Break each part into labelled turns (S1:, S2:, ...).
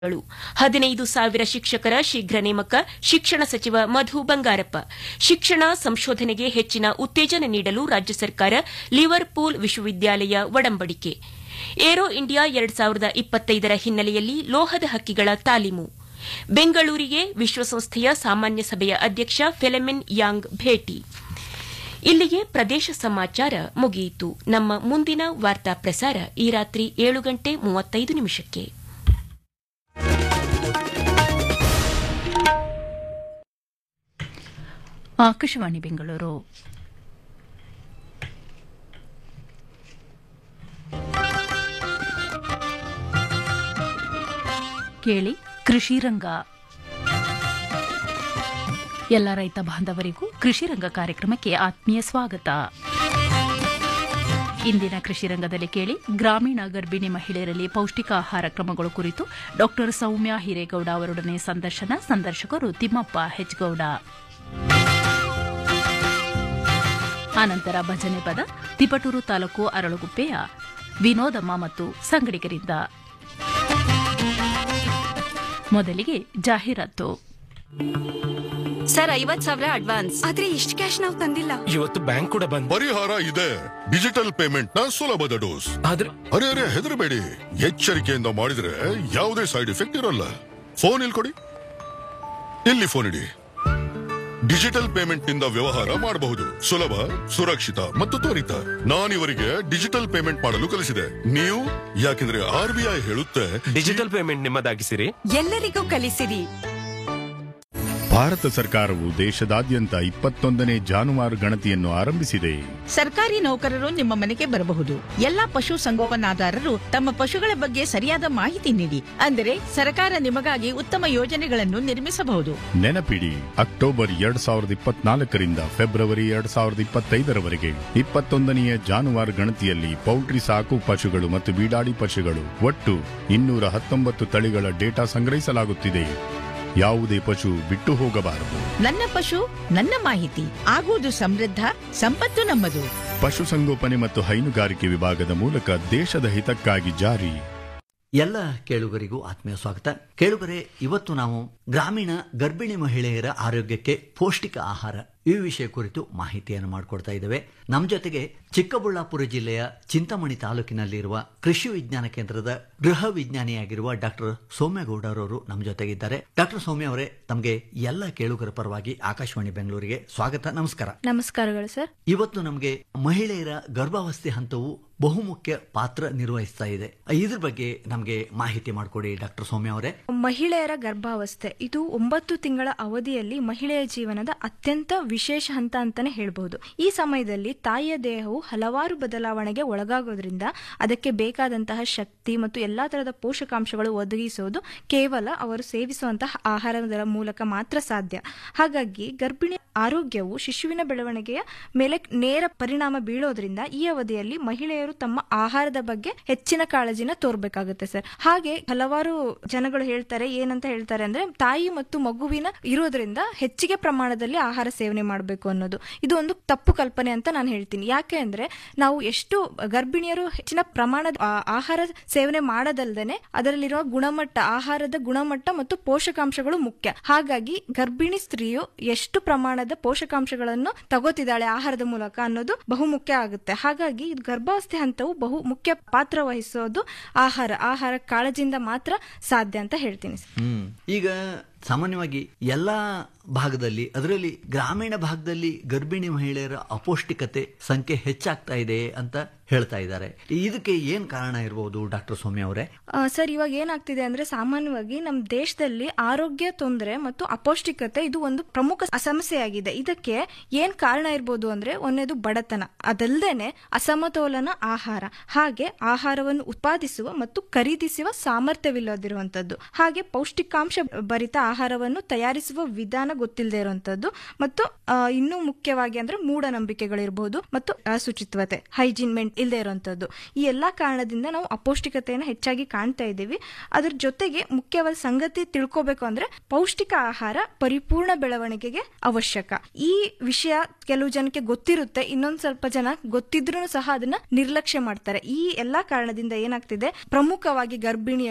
S1: ಗಳು ಹದಿನೈದು ಸಾವಿರ ಶಿಕ್ಷಕರ ಶೀಘ್ರ ನೇಮಕ ಶಿಕ್ಷಣ ಸಚಿವ ಮಧು ಬಂಗಾರಪ್ಪ ಶಿಕ್ಷಣ ಸಂಶೋಧನೆಗೆ ಹೆಚ್ಚಿನ ಉತ್ತೇಜನ ನೀಡಲು ರಾಜ್ಯ ಸರ್ಕಾರ ಲಿವರ್ಪೂಲ್ ವಿಶ್ವವಿದ್ಯಾಲಯ ಒಡಂಬಡಿಕೆ ಏರೋ ಇಂಡಿಯಾ ಎರಡ್ ಸಾವಿರದ ಇಪ್ಪತ್ತೈದರ ಹಿನ್ನೆಲೆಯಲ್ಲಿ ಲೋಹದ ಹಕ್ಕಿಗಳ ತಾಲೀಮು ಬೆಂಗಳೂರಿಗೆ ವಿಶ್ವಸಂಸ್ಥೆಯ ಸಾಮಾನ್ಯ ಸಭೆಯ ಅಧ್ಯಕ್ಷ ಫೆಲೆಮಿನ್ ಯಾಂಗ್ ಭೇಟಿ ಇಲ್ಲಿಗೆ ಪ್ರದೇಶ ಸಮಾಚಾರ ಮುಗಿಯಿತು ನಮ್ಮ ಮುಂದಿನ ವಾರ್ತಾ ಪ್ರಸಾರ ಈ ರಾತ್ರಿ ಏಳು ಗಂಟೆ ಮೂವತ್ತೈದು ನಿಮಿಷಕ್ಕೆ
S2: ಆಕಾಶವಾಣಿ ಬೆಂಗಳೂರು ಕೇಳಿ ಕೃಷಿ ರಂಗ ಎಲ್ಲ ರೈತ ಬಾಂಧವರಿಗೂ ಕೃಷಿ ರಂಗ ಕಾರ್ಯಕ್ರಮಕ್ಕೆ ಆತ್ಮೀಯ ಸ್ವಾಗತ ಇಂದಿನ ಕೃಷಿ ರಂಗದಲ್ಲಿ ಕೇಳಿ ಗ್ರಾಮೀಣ ಗರ್ಭಿಣಿ ಮಹಿಳೆಯರಲ್ಲಿ ಪೌಷ್ಟಿಕ ಆಹಾರ ಕ್ರಮಗಳು ಕುರಿತು ಡಾಕ್ಟರ್ ಸೌಮ್ಯ ಹಿರೇಗೌಡ ಅವರೊಡನೆ ಸಂದರ್ಶನ ಸಂದರ್ಶಕರು ತಿಮ್ಮಪ್ಪ ಹೆಚ್ಗೌಡ ಆನಂತರ ಭಜನೆ ಪದ ತಿಪಟೂರು ತಾಲೂಕು ಅರಳುಗುಪ್ಪೆಯ ವಿನೋದಮ್ಮ ಮತ್ತು ಸಂಗಡಿಗರಿಂದ ಮೊದಲಿಗೆ ಜಾಹೀರಾತು
S3: ಸರ್ ಐವತ್ ಸಾವಿರ ಅಡ್ವಾನ್ಸ್ ಆದ್ರೆ ಇಷ್ಟು ಕ್ಯಾಶ್ ನಾವು ತಂದಿಲ್ಲ
S4: ಇವತ್ತು ಬ್ಯಾಂಕ್ ಕೂಡ ಬಂದ್
S5: ಪರಿಹಾರ ಇದೆ ಡಿಜಿಟಲ್ ಪೇಮೆಂಟ್ ನ ಸುಲಭದ ಡೋಸ್
S4: ಆದ್ರೆ
S5: ಅರೆ ಅರೆ ಹೆದರಬೇಡಿ ಎಚ್ಚರಿಕೆಯಿಂದ ಮಾಡಿದ್ರೆ ಯಾವುದೇ ಸೈಡ್ ಎಫೆಕ್ಟ್ ಇರಲ್ಲ ಫೋನ್ ಇಲ್ಲಿ ಕೊಡಿ ಇಲ್ಲಿ ಫೋನ್ ಇಡಿ ಡಿಜಿಟಲ್ ಪೇಮೆಂಟ್ ನಿಂದ ವ್ಯವಹಾರ ಮಾಡಬಹುದು ಸುಲಭ ಸುರಕ್ಷಿತ ಮತ್ತು ತ್ವರಿತ ನಾನಿವರಿಗೆ ಡಿಜಿಟಲ್ ಪೇಮೆಂಟ್ ಮಾಡಲು ಕಲಿಸಿದೆ ನೀವು ಯಾಕೆಂದ್ರೆ ಆರ್ ಬಿ ಐ ಹೇಳುತ್ತೆ
S4: ಡಿಜಿಟಲ್ ಪೇಮೆಂಟ್ ನಿಮ್ಮದಾಗಿಸಿರಿ
S3: ಎಲ್ಲರಿಗೂ ಕಲಿಸಿರಿ
S6: ಭಾರತ ಸರ್ಕಾರವು ದೇಶದಾದ್ಯಂತ ಇಪ್ಪತ್ತೊಂದನೇ ಜಾನುವಾರು ಗಣತಿಯನ್ನು ಆರಂಭಿಸಿದೆ
S7: ಸರ್ಕಾರಿ ನೌಕರರು ನಿಮ್ಮ ಮನೆಗೆ ಬರಬಹುದು ಎಲ್ಲಾ ಪಶು ಸಂಗೋಪನಾದಾರರು ತಮ್ಮ ಪಶುಗಳ ಬಗ್ಗೆ ಸರಿಯಾದ ಮಾಹಿತಿ ನೀಡಿ ಅಂದರೆ ಸರ್ಕಾರ ನಿಮಗಾಗಿ ಉತ್ತಮ ಯೋಜನೆಗಳನ್ನು ನಿರ್ಮಿಸಬಹುದು
S6: ನೆನಪಿಡಿ ಅಕ್ಟೋಬರ್ ಎರಡ್ ಸಾವಿರದ ಇಪ್ಪತ್ನಾಲ್ಕರಿಂದ ಫೆಬ್ರವರಿ ಎರಡ್ ಸಾವಿರದ ಇಪ್ಪತ್ತೈದರವರೆಗೆ ಇಪ್ಪತ್ತೊಂದನೆಯ ಜಾನುವಾರು ಗಣತಿಯಲ್ಲಿ ಪೌಲ್ಟ್ರಿ ಸಾಕು ಪಶುಗಳು ಮತ್ತು ಬೀಡಾಡಿ ಪಶುಗಳು ಒಟ್ಟು ಇನ್ನೂರ ಹತ್ತೊಂಬತ್ತು ತಳಿಗಳ ಡೇಟಾ ಸಂಗ್ರಹಿಸಲಾಗುತ್ತಿದೆ ಯಾವುದೇ ಪಶು ಬಿಟ್ಟು ಹೋಗಬಾರದು
S7: ನನ್ನ ಪಶು ನನ್ನ ಮಾಹಿತಿ ಆಗುವುದು ಸಮೃದ್ಧ ಸಂಪತ್ತು ನಮ್ಮದು
S6: ಪಶುಸಂಗೋಪನೆ ಮತ್ತು ಹೈನುಗಾರಿಕೆ ವಿಭಾಗದ ಮೂಲಕ ದೇಶದ ಹಿತಕ್ಕಾಗಿ ಜಾರಿ
S8: ಎಲ್ಲ ಕೇಳುಗರಿಗೂ ಆತ್ಮೀಯ ಸ್ವಾಗತ ಕೇಳುಗರೆ ಇವತ್ತು ನಾವು ಗ್ರಾಮೀಣ ಗರ್ಭಿಣಿ ಮಹಿಳೆಯರ ಆರೋಗ್ಯಕ್ಕೆ ಪೌಷ್ಟಿಕ ಆಹಾರ ಈ ವಿಷಯ ಕುರಿತು ಮಾಹಿತಿಯನ್ನು ಮಾಡಿಕೊಡ್ತಾ ಇದ್ದೇವೆ ನಮ್ಮ ಜೊತೆಗೆ ಚಿಕ್ಕಬಳ್ಳಾಪುರ ಜಿಲ್ಲೆಯ ಚಿಂತಾಮಣಿ ತಾಲೂಕಿನಲ್ಲಿರುವ ಕೃಷಿ ವಿಜ್ಞಾನ ಕೇಂದ್ರದ ಗೃಹ ವಿಜ್ಞಾನಿಯಾಗಿರುವ ಡಾಕ್ಟರ್ ಸೌಮ್ಯಗೌಡರವರು ನಮ್ಮ ಜೊತೆಗಿದ್ದಾರೆ ಡಾಕ್ಟರ್ ಸೌಮ್ಯ ಅವರೇ ತಮಗೆ ಎಲ್ಲ ಕೇಳುಗರ ಪರವಾಗಿ ಆಕಾಶವಾಣಿ ಬೆಂಗಳೂರಿಗೆ ಸ್ವಾಗತ ನಮಸ್ಕಾರ
S9: ನಮಸ್ಕಾರಗಳು ಸರ್
S8: ಇವತ್ತು ನಮಗೆ ಮಹಿಳೆಯರ ಗರ್ಭಾವಸ್ಥೆ ಹಂತವು ಬಹುಮುಖ್ಯ ಪಾತ್ರ ನಿರ್ವಹಿಸ್ತಾ ಇದೆ ಇದ್ರ ಬಗ್ಗೆ ನಮಗೆ ಮಾಹಿತಿ ಮಾಡಿಕೊಡಿ ಡಾಕ್ಟರ್ ಸೌಮ್ಯ ಅವರೇ
S9: ಮಹಿಳೆಯರ ಗರ್ಭಾವಸ್ಥೆ ಇದು ಒಂಬತ್ತು ತಿಂಗಳ ಅವಧಿಯಲ್ಲಿ ಮಹಿಳೆಯ ಜೀವನದ ಅತ್ಯಂತ ವಿಶೇಷ ಹಂತ ಅಂತಾನೆ ಹೇಳ್ಬಹುದು ಈ ಸಮಯದಲ್ಲಿ ತಾಯಿಯ ದೇಹವು ಹಲವಾರು ಬದಲಾವಣೆಗೆ ಒಳಗಾಗೋದ್ರಿಂದ ಅದಕ್ಕೆ ಬೇಕಾದಂತಹ ಶಕ್ತಿ ಮತ್ತು ಎಲ್ಲಾ ತರಹದ ಪೋಷಕಾಂಶಗಳು ಒದಗಿಸುವುದು ಕೇವಲ ಅವರು ಸೇವಿಸುವಂತಹ ಆಹಾರದ ಮೂಲಕ ಮಾತ್ರ ಸಾಧ್ಯ ಹಾಗಾಗಿ ಗರ್ಭಿಣಿ ಆರೋಗ್ಯವು ಶಿಶುವಿನ ಬೆಳವಣಿಗೆಯ ಮೇಲೆ ನೇರ ಪರಿಣಾಮ ಬೀಳೋದ್ರಿಂದ ಈ ಅವಧಿಯಲ್ಲಿ ಮಹಿಳೆಯರು ತಮ್ಮ ಆಹಾರದ ಬಗ್ಗೆ ಹೆಚ್ಚಿನ ಕಾಳಜಿನ ತೋರ್ಬೇಕಾಗುತ್ತೆ ಸರ್ ಹಾಗೆ ಹಲವಾರು ಜನಗಳು ಹೇಳ್ತಾರೆ ಏನಂತ ಹೇಳ್ತಾರೆ ಅಂದ್ರೆ ತಾಯಿ ಮತ್ತು ಮಗುವಿನ ಇರೋದ್ರಿಂದ ಹೆಚ್ಚಿಗೆ ಪ್ರಮಾಣದಲ್ಲಿ ಆಹಾರ ಸೇವನೆ ಮಾಡಬೇಕು ಅನ್ನೋದು ಇದು ಒಂದು ತಪ್ಪು ಕಲ್ಪನೆ ಅಂತ ನಾನು ಹೇಳ್ತೀನಿ ಯಾಕೆ ಅಂದ್ರೆ ನಾವು ಎಷ್ಟು ಗರ್ಭಿಣಿಯರು ಹೆಚ್ಚಿನ ಪ್ರಮಾಣದ ಆ- ಆಹಾರ ಸೇವನೆ ಮಾಡೋದಲ್ದೇನೆ ಅದರಲ್ಲಿರುವ ಗುಣಮಟ್ಟ ಆಹಾರದ ಗುಣಮಟ್ಟ ಮತ್ತು ಪೋಷಕಾಂಶಗಳು ಮುಖ್ಯ ಹಾಗಾಗಿ ಗರ್ಭಿಣಿ ಸ್ತ್ರೀಯು ಎಷ್ಟು ಪ್ರಮಾಣದ ಪೋಷಕಾಂಶಗಳನ್ನು ತಗೋತಿದ್ದಾಳೆ ಆಹಾರದ ಮೂಲಕ ಅನ್ನೋದು ಬಹುಮುಖ್ಯ ಆಗುತ್ತೆ ಹಾಗಾಗಿ ಇದು ಗರ್ಭಾವಸ್ಥೆ ಹಂತವು ಬಹು ಮುಖ್ಯ ಪಾತ್ರ ವಹಿಸೋದು ಆಹಾರ ಆಹಾರ ಕಾಳಜಿಯಿಂದ ಮಾತ್ರ ಸಾಧ್ಯ ಅಂತ ಹೇಳ್ತೀನಿ ಸರ್.
S8: ಹ್ಮ್ ಈಗ ಸಾಮಾನ್ಯವಾಗಿ ಎಲ್ಲಾ ಭಾಗದಲ್ಲಿ ಅದರಲ್ಲಿ ಗ್ರಾಮೀಣ ಭಾಗದಲ್ಲಿ ಗರ್ಭಿಣಿ ಮಹಿಳೆಯರ ಅಪೌಷ್ಟಿಕತೆ ಸಂಖ್ಯೆ ಹೆಚ್ಚಾಗ್ತಾ ಇದೆ ಅಂತ ಹೇಳ್ತಾ ಇದ್ದಾರೆ ಇದಕ್ಕೆ ಏನ್ ಕಾರಣ ಇರಬಹುದು ಡಾಕ್ಟರ್ ಸೌಮ್ಯ ಅವರೇ
S9: ಆ, ಸರ್ ಇವಾಗ ಏನಾಗ್ತಿದೆ ಅಂದ್ರೆ ಸಾಮಾನ್ಯವಾಗಿ ನಮ್ಮ ದೇಶದಲ್ಲಿ ಆರೋಗ್ಯ ತೊಂದರೆ ಮತ್ತು ಅಪೌಷ್ಟಿಕತೆ ಇದು ಒಂದು ಪ್ರಮುಖ ಸಮಸ್ಯೆಯಾಗಿದೆ ಇದಕ್ಕೆ ಏನ್ ಕಾರಣ ಇರ್ಬೋದು ಅಂದ್ರೆ ಒಂದೇದು ಬಡತನ ಅದಲ್ದೇನೆ ಅಸಮತೋಲನ ಆಹಾರ ಹಾಗೆ ಆಹಾರವನ್ನು ಉತ್ಪಾದಿಸುವ ಮತ್ತು ಖರೀದಿಸುವ ಸಾಮರ್ಥ್ಯವಿಲ್ಲದಿರುವಂತದ್ದು ಹಾಗೆ ಪೌಷ್ಟಿಕಾಂಶ ಭರಿತ ಆಹಾರವನ್ನು ತಯಾರಿಸುವ ವಿಧಾನ ಗೊತ್ತಿಲ್ಲದೆ ಇರುವಂತದ್ದು ಮತ್ತು ಆ, ಇನ್ನೂ ಮುಖ್ಯವಾಗಿ ಅಂದ್ರೆ ಮೂಢನಂಬಿಕೆಗಳಿರ್ಬೋದು ಮತ್ತು ಅಶುಚಿತ್ವತೆ ಹೈಜೀನ್ ಮೆಂಟ್ ಇಲ್ಲದೆ ಇರುವಂತದ್ದು ಈ ಎಲ್ಲಾ ಕಾರಣದಿಂದ ನಾವು ಅಪೌಷ್ಟಿಕತೆಯನ್ನು ಹೆಚ್ಚಾಗಿ ಕಾಣ್ತಾ ಇದ್ದೀವಿ ಅದ್ರ ಜೊತೆಗೆ ಮುಖ್ಯವಾದ ಸಂಗತಿ ತಿಳ್ಕೋಬೇಕು ಅಂದ್ರೆ ಪೌಷ್ಟಿಕ ಆಹಾರ ಪರಿಪೂರ್ಣ ಬೆಳವಣಿಗೆಗೆ ಅವಶ್ಯಕ ಈ ವಿಷಯ ಕೆಲವು ಜನಕ್ಕೆ ಗೊತ್ತಿರುತ್ತೆ ಇನ್ನೊಂದ್ ಸ್ವಲ್ಪ ಜನ ಗೊತ್ತಿದ್ರೂ ಸಹ ಅದನ್ನ ನಿರ್ಲಕ್ಷ್ಯ ಮಾಡ್ತಾರೆ ಈ ಎಲ್ಲಾ ಕಾರಣದಿಂದ ಏನಾಗ್ತಿದೆ ಪ್ರಮುಖವಾಗಿ ಗರ್ಭಿಣಿಯರು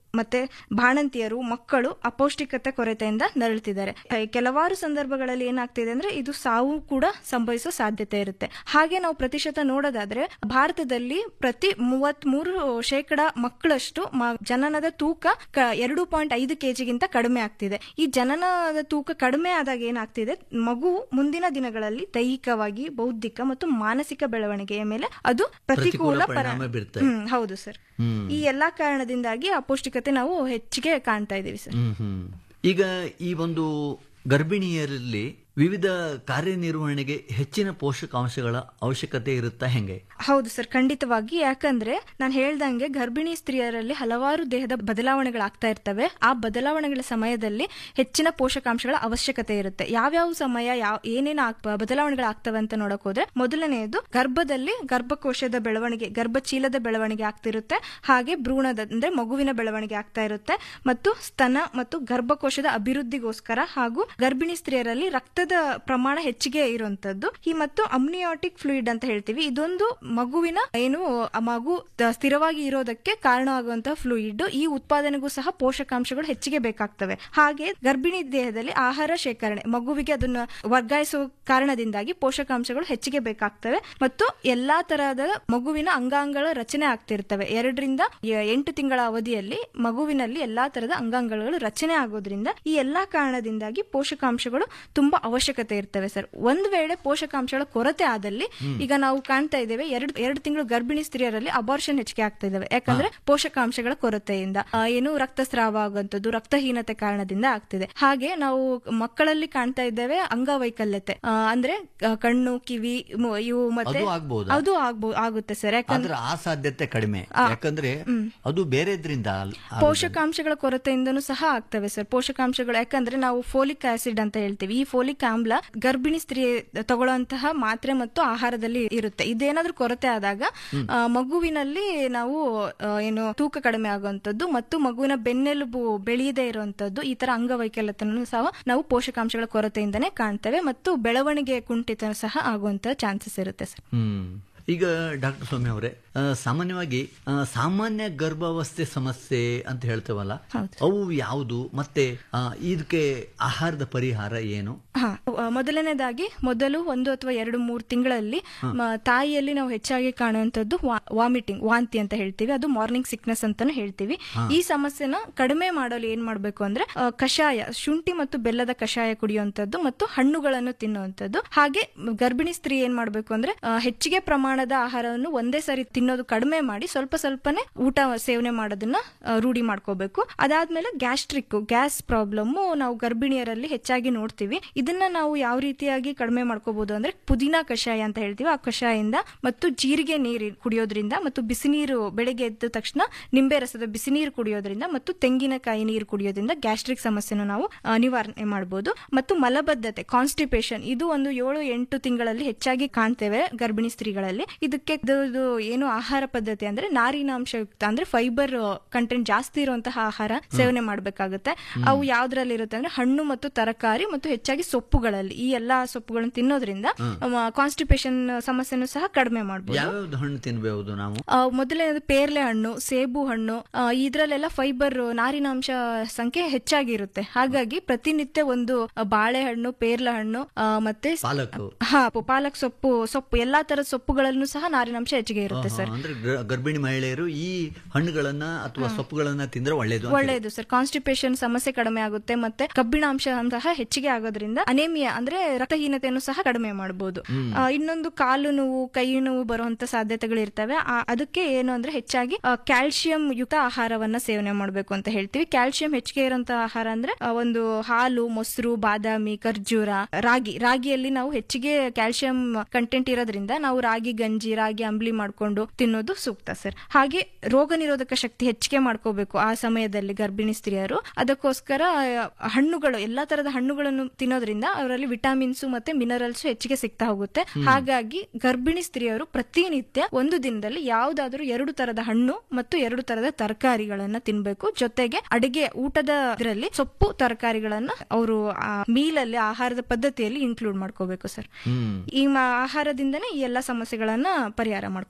S9: ಮತ್ತೆ ಬಾಣಂತಿಯರು ಮಕ್ಕಳು ಅಪೌಷ್ಟಿಕತೆ ಕೊರತೆಯಿಂದ ನರಳುತ್ತಿದ್ದಾರೆ ಅಹ್, ಕೆಲವಾರು ಸಂದರ್ಭಗಳಲ್ಲಿ ಏನಾಗ್ತಿದೆ ಅಂದ್ರೆ ಇದು ಸಾವು ಕೂಡ ಸಂಭವಿಸೋ ಸಾಧ್ಯತೆ ಇರುತ್ತೆ ಹಾಗೆ ನಾವು ಪ್ರತಿಶತ ನೋಡೋದಾದ್ರೆ ಭಾರತದಲ್ಲಿ ಪ್ರತಿ ಮೂವತ್ತ್ ಮೂರು ಶೇಕಡ ಮಕ್ಕಳಷ್ಟು ಮ- ಜನನದ ತೂಕ ಕ- ಎರಡು ಪಾಯಿಂಟ್ ಐದು ಕೆಜಿಗಿಂತ ಕಡಿಮೆ ಆಗ್ತಿದೆ ಈ ಜನನದ ತೂಕ ಕಡಿಮೆ ಆದಾಗ ಏನಾಗ್ತಿದೆ ಮಗು ಮುಂದಿನ ದಿನಗಳಲ್ಲಿ ದೈಹಿಕವಾಗಿ ಬೌದ್ಧಿಕ ಮತ್ತು ಮಾನಸಿಕ ಬೆಳವಣಿಗೆಯ ಮೇಲೆ ಅದು
S8: ಪ್ರತಿಕೂಲ
S9: ಪ್ರತಿಕೂಲ ಪರ
S8: ಪರಿಣಾಮ ಬೀರುತ್ತೆ.
S9: ಹ್ಮ್, ಹೌದು ಸರ್
S8: ಹ್ಮ್.
S9: ಈ ಎಲ್ಲಾ ಕಾರಣದಿಂದಾಗಿ ಅಪೌಷ್ಟಿಕತೆ ನಾವು ಹೆಚ್ಚಿಗೆ ಕಾಣ್ತಾ ಇದೀವಿ ಸರ್
S8: ಹ್ಮ್ ಹ್ಮ್ ಈಗ ಈ ಒಂದು ಗರ್ಭಿಣಿಯರಲ್ಲಿ ವಿವಿಧ ಕಾರ್ಯನಿರ್ವಹಣೆಗೆ ಹೆಚ್ಚಿನ ಪೋಷಕಾಂಶಗಳ ಅವಶ್ಯಕತೆ ಇರುತ್ತಾ ಹೆಂಗೆ
S9: ಹೌದು ಸರ್ ಖಂಡಿತವಾಗಿ ಯಾಕಂದ್ರೆ ನಾನು ಹೇಳ್ದಂಗೆ ಗರ್ಭಿಣಿ ಸ್ತ್ರೀಯರಲ್ಲಿ ಹಲವಾರು ದೇಹದ ಬದಲಾವಣೆಗಳಾಗ್ತಾ ಇರ್ತವೆ ಆ ಬದಲಾವಣೆಗಳ ಸಮಯದಲ್ಲಿ ಹೆಚ್ಚಿನ ಪೋಷಕಾಂಶಗಳ ಅವಶ್ಯಕತೆ ಇರುತ್ತೆ ಯಾವ್ಯಾವ ಸಮಯ ಯಾವ ಏನೇನು ಆಗ್ ಬದಲಾವಣೆಗಳಾಗ್ತವೆ ಅಂತ ನೋಡಕ್ ಹೋದ್ರೆ ಮೊದಲನೆಯದು ಗರ್ಭದಲ್ಲಿ ಗರ್ಭಕೋಶದ ಬೆಳವಣಿಗೆ ಗರ್ಭಚೀಲದ ಬೆಳವಣಿಗೆ ಆಗ್ತಿರುತ್ತೆ ಹಾಗೆ ಭ್ರೂಣದ ಅಂದ್ರೆ ಮಗುವಿನ ಬೆಳವಣಿಗೆ ಆಗ್ತಾ ಇರುತ್ತೆ ಮತ್ತು ಸ್ತನ ಮತ್ತು ಗರ್ಭಕೋಶದ ಅಭಿವೃದ್ಧಿಗೋಸ್ಕರ ಹಾಗೂ ಗರ್ಭಿಣಿ ಸ್ತ್ರೀಯರಲ್ಲಿ ರಕ್ತದ ಪ್ರಮಾಣ ಹೆಚ್ಚಿಗೆ ಇರುವಂತದ್ದು ಈ ಮತ್ತು ಅಮ್ನಿಯಾಟಿಕ್ ಫ್ಲೂಯಿಡ್ ಅಂತ ಹೇಳ್ತೀವಿ ಇದೊಂದು ಮಗುವಿನ ಏನು ಆ ಮಗು ತ- ಸ್ಥಿರವಾಗಿ ಇರೋದಕ್ಕೆ ಕಾರಣವಾಗುವಂತಹ ಫ್ಲೂಯಿಡ್ ಈ ಉತ್ಪಾದನೆಗೂ ಸಹ ಪೋಷಕಾಂಶಗಳು ಹೆಚ್ಚಿಗೆ ಬೇಕಾಗ್ತವೆ ಹಾಗೆ ಗರ್ಭಿಣಿ ದೇಹದಲ್ಲಿ ಆಹಾರ ಶೇಖರಣೆ ಮಗುವಿಗೆ ಅದನ್ನ ವರ್ಗಾಯಿಸುವ ಕಾರಣದಿಂದಾಗಿ ಪೋಷಕಾಂಶಗಳು ಹೆಚ್ಚಿಗೆ ಬೇಕಾಗ್ತವೆ ಮತ್ತು ಎಲ್ಲಾ ತರಹದ ಮಗುವಿನ ಅಂಗಾಂಗಗಳ ರಚನೆ ಆಗ್ತಿರ್ತವೆ ಎರಡರಿಂದ ಎ- ಎಂಟು ತಿಂಗಳ ಅವಧಿಯಲ್ಲಿ ಮಗುವಿನಲ್ಲಿ ಎಲ್ಲಾ ತರದ ಅಂಗಾಂಗಗಳು ರಚನೆ ಆಗೋದ್ರಿಂದ ಈ ಎಲ್ಲಾ ಕಾರಣದಿಂದಾಗಿ ಪೋಷಕಾಂಶಗಳು ತುಂಬಾ ಅವಶ್ಯಕತೆ ಇರ್ತವೆ ಸರ್ ಒಂದ್ ವೇಳೆ ಪೋಷಕಾಂಶಗಳ ಕೊರತೆ ಆದಲ್ಲಿ ಈಗ ನಾವು ಕಾಣ್ತಾ ಇದ್ದೇವೆ ಎರಡು ಎರಡು ತಿಂಗಳು ಗರ್ಭಿಣಿ ಸ್ತ್ರೀಯರಲ್ಲಿ ಅಬಾರ್ಷನ್ ಹೆಚ್ಚಿಗೆ ಆಗ್ತಾ ಇದಾವೆ ಯಾಕಂದ್ರೆ ಪೋಷಕಾಂಶಗಳ ಕೊರತೆಯಿಂದ ಆ, ಏನು ರಕ್ತಸ್ರಾವ ಆಗುವಂತದ್ದು ರಕ್ತಹೀನತೆ ಕಾರಣದಿಂದ ಆಗ್ತಿದೆ ಹಾಗೆ ನಾವು ಮಕ್ಕಳಲ್ಲಿ ಕಾಣ್ತಾ ಇದ್ದೇವೆ ಅಂಗವೈಕಲ್ಯತೆ ಆ, ಅಂದ್ರೆ ಆ, ಕಣ್ಣು ಕಿವಿ ಮು- ಇವು ಮತ್ತೆ
S8: ಅದು ಆಗ್ಬೋದಾ?
S9: ಅದು ಆಗ್ಬೋದು ಆಗುತ್ತೆ ಸರ್ ಯಾಕಂದ್ರೆ
S8: ಆದ್ರೆ ಆ ಸಾಧ್ಯತೆ ಕಡಿಮೆ ಯಾಕಂದ್ರೆ ಅದು ಬೇರೆದ್ರಿಂದ ಅಲ್- ಆಗೋದು.
S9: ಪೋಷಕಾಂಶಗಳ ಕೊರತೆಯಿಂದನೂ ಸಹ ಆಗ್ತವೆ ಸರ್ ಪೋಷಕಾಂಶಗಳು ಯಾಕಂದ್ರೆ ನಾವು ಫೋಲಿಕ್ ಆಸಿಡ್ ಅಂತ ಹೇಳ್ತೀವಿ ಈ ಫೋಲಿಕ್ ಆಮ್ಲ ಗರ್ಭಿಣಿ ಸ್ತ್ರೀ ತಗೊಳ್ಳುವಂತಹ ಮಾತ್ರೆ ಮತ್ತು ಆಹಾರದಲ್ಲಿ ಇರುತ್ತೆ ಇದೇನಾದ್ರೂ ಕೊರತೆ ಆದಾಗ ಆ, ಮಗುವಿನಲ್ಲಿ ನಾವು ಆ, ಏನು ತೂಕ ಕಡಿಮೆ ಆಗುವಂತದ್ದು ಮತ್ತು ಮಗುವಿನ ಬೆನ್ನೆಲುಬು ಬೆಳೆಯದೇ ಇರುವಂತದ್ದು ಈ ತರ ಅಂಗವೈಕಲ್ಯತೆಯನ್ನು ಸಹ ನಾವು ಪೋಷಕಾಂಶಗಳ ಕೊರತೆಯಿಂದನೇ ಕಾಣ್ತೇವೆ ಮತ್ತು ಬೆಳವಣಿಗೆ ಕುಂಠಿತ ಸಹ ಆಗುವಂತ ಚಾನ್ಸಸ್ ಇರುತ್ತೆ ಸರ್
S8: ಹ್ಮ್ ಈಗ ಡಾಕ್ಟರ್ ಸ್ವಾಮಿ ಅವರೇ ಆ, ಸಾಮಾನ್ಯವಾಗಿ ಆ, ಸಾಮಾನ್ಯ ಗರ್ಭಾವಸ್ಥೆ ಸಮಸ್ಯೆ ಅಂತ ಹೇಳ್ತೇವಲ್ಲ
S9: ಹೌದು.
S8: ಅವು ಯಾವುದು ಮತ್ತೆ ಆ, ಇದಕ್ಕೆ ಆಹಾರದ ಪರಿಹಾರ ಏನು
S9: ಹಾ ಆ, ಮೊದಲನೇದಾಗಿ ಮೊದಲು ಒಂದು ಅಥವಾ ಎರಡು ಮೂರು ತಿಂಗಳಲ್ಲಿ ಮ- ತಾಯಿಯಲ್ಲಿ ನಾವು ಹೆಚ್ಚಾಗಿ ಕಾಣುವಂತದ್ದು ವಾಮಿಟಿಂಗ್ ವಾಂತಿ ಅಂತ ಹೇಳ್ತೀವಿ ಅದು ಮಾರ್ನಿಂಗ್ ಸಿಕ್ನೆಸ್ ಅಂತಾನು ಹೇಳ್ತೀವಿ ಈ ಸಮಸ್ಯೆನ ಕಡಿಮೆ ಮಾಡಲು ಏನ್ ಮಾಡ್ಬೇಕು ಅಂದ್ರೆ ಆ, ಕಷಾಯ ಶುಂಠಿ ಮತ್ತು ಬೆಲ್ಲದ ಕಷಾಯ ಕುಡಿಯುವಂತದ್ದು ಮತ್ತು ಹಣ್ಣುಗಳನ್ನು ತಿನ್ನುವಂತದ್ದು ಹಾಗೆ ಗರ್ಭಿಣಿ ಸ್ತ್ರೀ ಏನ್ ಮಾಡ್ಬೇಕು ಅಂದ್ರೆ ಆ, ಹೆಚ್ಚಿಗೆ ಪ್ರಮಾಣದ ಆಹಾರವನ್ನು ಒಂದೇ ಸಾರಿ ತಿನ್ನೋದು ಕಡಿಮೆ ಮಾಡಿ ಸ್ವಲ್ಪ ಸ್ವಲ್ಪನೇ ಊಟ ಸೇವನೆ ಮಾಡೋದನ್ನ ಆ, ರೂಢಿ ಮಾಡ್ಕೋಬೇಕು ಅದಾದ್ಮೇಲೆ ಗ್ಯಾಸ್ಟ್ರಿಕ್ ಗ್ಯಾಸ್ ಪ್ರಾಬ್ಲಮ್ ನಾವು ಗರ್ಭಿಣಿಯರಲ್ಲಿ ಹೆಚ್ಚಾಗಿ ನೋಡ್ತೀವಿ ಇದನ್ನ ನಾವು ಯಾವ ರೀತಿಯಾಗಿ ಕಡಿಮೆ ಮಾಡ್ಕೋಬಹುದು ಅಂದ್ರೆ ಪುದೀನ ಕಷಾಯ ಅಂತ ಹೇಳ್ತೀವಿ ಆ ಕಷಾಯದಿಂದ ಮತ್ತು ಜೀರಿಗೆ ನೀರು ಕುಡಿಯೋದ್ರಿಂದ ಮತ್ತು ಬಿಸಿನೀರು ಬೆಳಗ್ಗೆ ಎದ್ದ ತಕ್ಷಣ ನಿಂಬೆ ರಸದ ಬಿಸಿನೀರು ಕುಡಿಯೋದ್ರಿಂದ ಮತ್ತು ತೆಂಗಿನಕಾಯಿ ನೀರು ಕುಡಿಯೋದ್ರಿಂದ ಗ್ಯಾಸ್ಟ್ರಿಕ್ ಸಮಸ್ಯೆನ ನಾವು ಆ, ನಿವಾರಣೆ ಮಾಡಬಹುದು ಮತ್ತು ಮಲಬದ್ಧತೆ ಕಾನ್ಸ್ಟಿಪೇಷನ್ ಇದು ಒಂದು ಏಳು ಎಂಟು ತಿಂಗಳಲ್ಲಿ ಹೆಚ್ಚಾಗಿ ಕಾಣ್ತೇವೆ ಗರ್ಭಿಣಿ ಸ್ತ್ರೀಗಳಲ್ಲಿ ಇದಕ್ಕೆ ಇದು ಇದು ಏನು ಆಹಾರ ಪದ್ಧತಿ ಅಂದ್ರೆ ನಾರಿನಾಂಶಯುಕ್ತ ಅಂದ್ರೆ ಫೈಬರ್ ಕಂಟೆಂಟ್ ಜಾಸ್ತಿ ಇರುವಂತಹ ಆಹಾರ ಸೇವನೆ ಮಾಡಬೇಕಾಗುತ್ತೆ ಅವು ಯಾವ್ದ್ರಲ್ಲಿ ಇರುತ್ತೆ ಅಂದ್ರೆ ಹಣ್ಣು ಮತ್ತು ತರಕಾರಿ ಮತ್ತು ಹೆಚ್ಚಾಗಿ ಸೊಪ್ಪುಗಳಲ್ಲಿ ಈ ಎಲ್ಲಾ ಸೊಪ್ಪುಗಳನ್ನು ತಿನ್ನೋದ್ರಿಂದ ಕಾನ್ಸ್ಟಿಪೇಷನ್ ಸಮಸ್ಯೆನೂ ಸಹ ಕಡಿಮೆ ಮಾಡಬಹುದು
S8: ಯಾವ್ಯಾವ್ದು ಹಣ್ಣು ತಿನ್ಬಹುದು ನಾವು
S9: ಆ, ಮೊದಲನೇದು ಪೇರ್ಲೆ ಹಣ್ಣು ಸೇಬು ಹಣ್ಣು ಆ, ಇದ್ರಲ್ಲೆಲ್ಲ ಫೈಬರ್ ನಾರಿನಾಂಶ ಸಂಖ್ಯೆ ಹೆಚ್ಚಾಗಿರುತ್ತೆ ಹಾಗಾಗಿ ಪ್ರತಿನಿತ್ಯ ಒಂದು ಆ, ಬಾಳೆಹಣ್ಣು ಪೇರ್ಲೆ ಹಣ್ಣು ಆ, ಮತ್ತೆ
S8: ಪಾಲಕ್
S9: ಹಾ ಪ- ಪಾಲಕ್ ಸೊಪ್ಪು ಸೊಪ್ಪು ಎಲ್ಲಾ ತರದ ಸೊಪ್ಪುಗಳಲ್ಲೂ ಸಹ ನಾರಿನಾಂಶ ಹೆಚ್ಚಿಗೆ ಇರುತ್ತೆ
S8: ಆಹಾ,
S9: ಸರ್
S8: ಅಂದ್ರೆ ಗ- ಗರ್ಭಿಣಿ ಮಹಿಳೆಯರು ಈ ಹಣ್ಣುಗಳನ್ನ ಅಥವಾ ಸೊಪ್ಪುಗಳನ್ನ ತಿಂದ್ರೆ ಒಳ್ಳೇದು ಅಂತ
S9: ಒಳ್ಳೆಯದು ಸರ್ ಕಾನ್ಸ್ಟಿಪೇಷನ್ ಸಮಸ್ಯೆ ಕಡಿಮೆ ಆಗುತ್ತೆ ಮತ್ತೆ ಕಬ್ಬಿಣಾಂಶ ಸಹ ಹೆಚ್ಚಿಗೆ ಆಗೋದ್ರಿಂದ ಅನೇಮಿಯಾ ಅಂದ್ರೆ ರಕ್ತಹೀನತೆಯನ್ನು ಸಹ ಕಡಿಮೆ ಮಾಡಬಹುದು ಇನ್ನೊಂದು ಕಾಲು ನೋವು ಕೈ ನೋವು ಬರುವಂತ ಸಾಧ್ಯತೆಗಳು ಇರ್ತವೆ ಆ- ಅದಕ್ಕೆ ಏನು ಅಂದ್ರೆ ಹೆಚ್ಚಾಗಿ ಕ್ಯಾಲ್ಸಿಯಂ ಯುಕ್ತ ಆಹಾರವನ್ನ ಸೇವನೆ ಮಾಡಬೇಕು ಅಂತ ಹೇಳ್ತೀವಿ ಕ್ಯಾಲ್ಸಿಯಂ ಹೆಚ್ಚಿಗೆ ಇರುವಂತ ಆಹಾರ ಅಂದ್ರೆ ಆ, ಒಂದು ಹಾಲು ಮೊಸರು ಬಾದಾಮಿ ಖರ್ಜೂರ ರಾಗಿ ರಾಗಿಯಲ್ಲಿ ನಾವು ಹೆಚ್ಚಿಗೆ ಕ್ಯಾಲ್ಸಿಯಂ ಕಂಟೆಂಟ್ ಇರೋದ್ರಿಂದ ನಾವು ರಾಗಿ ಗಂಜಿ ರಾಗಿ ಅಂಬ್ಲಿ ಮಾಡ್ಕೊಂಡು ತಿನ್ನೋದು ಸೂಕ್ತ ಸರ್ ಹಾಗೆ ರೋಗ ನಿರೋಧಕ ಶಕ್ತಿ ಹೆಚ್ಚಿಗೆ ಮಾಡ್ಕೋಬೇಕು ಆ ಸಮಯದಲ್ಲಿ ಗರ್ಭಿಣಿ ಸ್ತ್ರೀಯರು ಅದಕ್ಕೋಸ್ಕರ ಆ, ಹಣ್ಣುಗಳು ಎಲ್ಲಾ ತರದ ಹಣ್ಣುಗಳನ್ನು ತಿನ್ನೋದ್ರಿಂದ ಅವರಲ್ಲಿ ವಿಟಮಿನ್ಸ್ ಮತ್ತೆ ಮಿನರಲ್ಸ್ ಹೆಚ್ಚಿಗೆ ಸಿಗ್ತಾ ಹೋಗುತ್ತೆ ಹಾಗಾಗಿ ಗರ್ಭಿಣಿ ಸ್ತ್ರೀಯರು ಪ್ರತಿನಿತ್ಯ ಒಂದು ದಿನದಲ್ಲಿ ಯಾವ್ದಾದ್ರೂ ಎರಡು ತರದ ಹಣ್ಣು ಮತ್ತು ಎರಡು ತರದ ತರಕಾರಿಗಳನ್ನ ತಿನ್ಬೇಕು ಜೊತೆಗೆ ಅಡಿಗೆ ಊಟದ ಇದರಲ್ಲಿ ಸೊಪ್ಪು ತರಕಾರಿಗಳನ್ನ ಅವರು ಮೀಲಲ್ಲಿ ಆಹಾರದ ಪದ್ಧತಿಯಲ್ಲಿ ಇನ್ಕ್ಲೂಡ್ ಮಾಡ್ಕೋಬೇಕು ಸರ್
S8: ಹ್ಮ್
S9: ಈ ಮ- ಆಹಾರದಿಂದನೇ ಈ ಎಲ್ಲಾ ಸಮಸ್ಯೆಗಳನ್ನ ಪರಿಹಾರ ಮಾಡ್ಕೋಬಹುದು
S8: ಅಲ್ಲಿ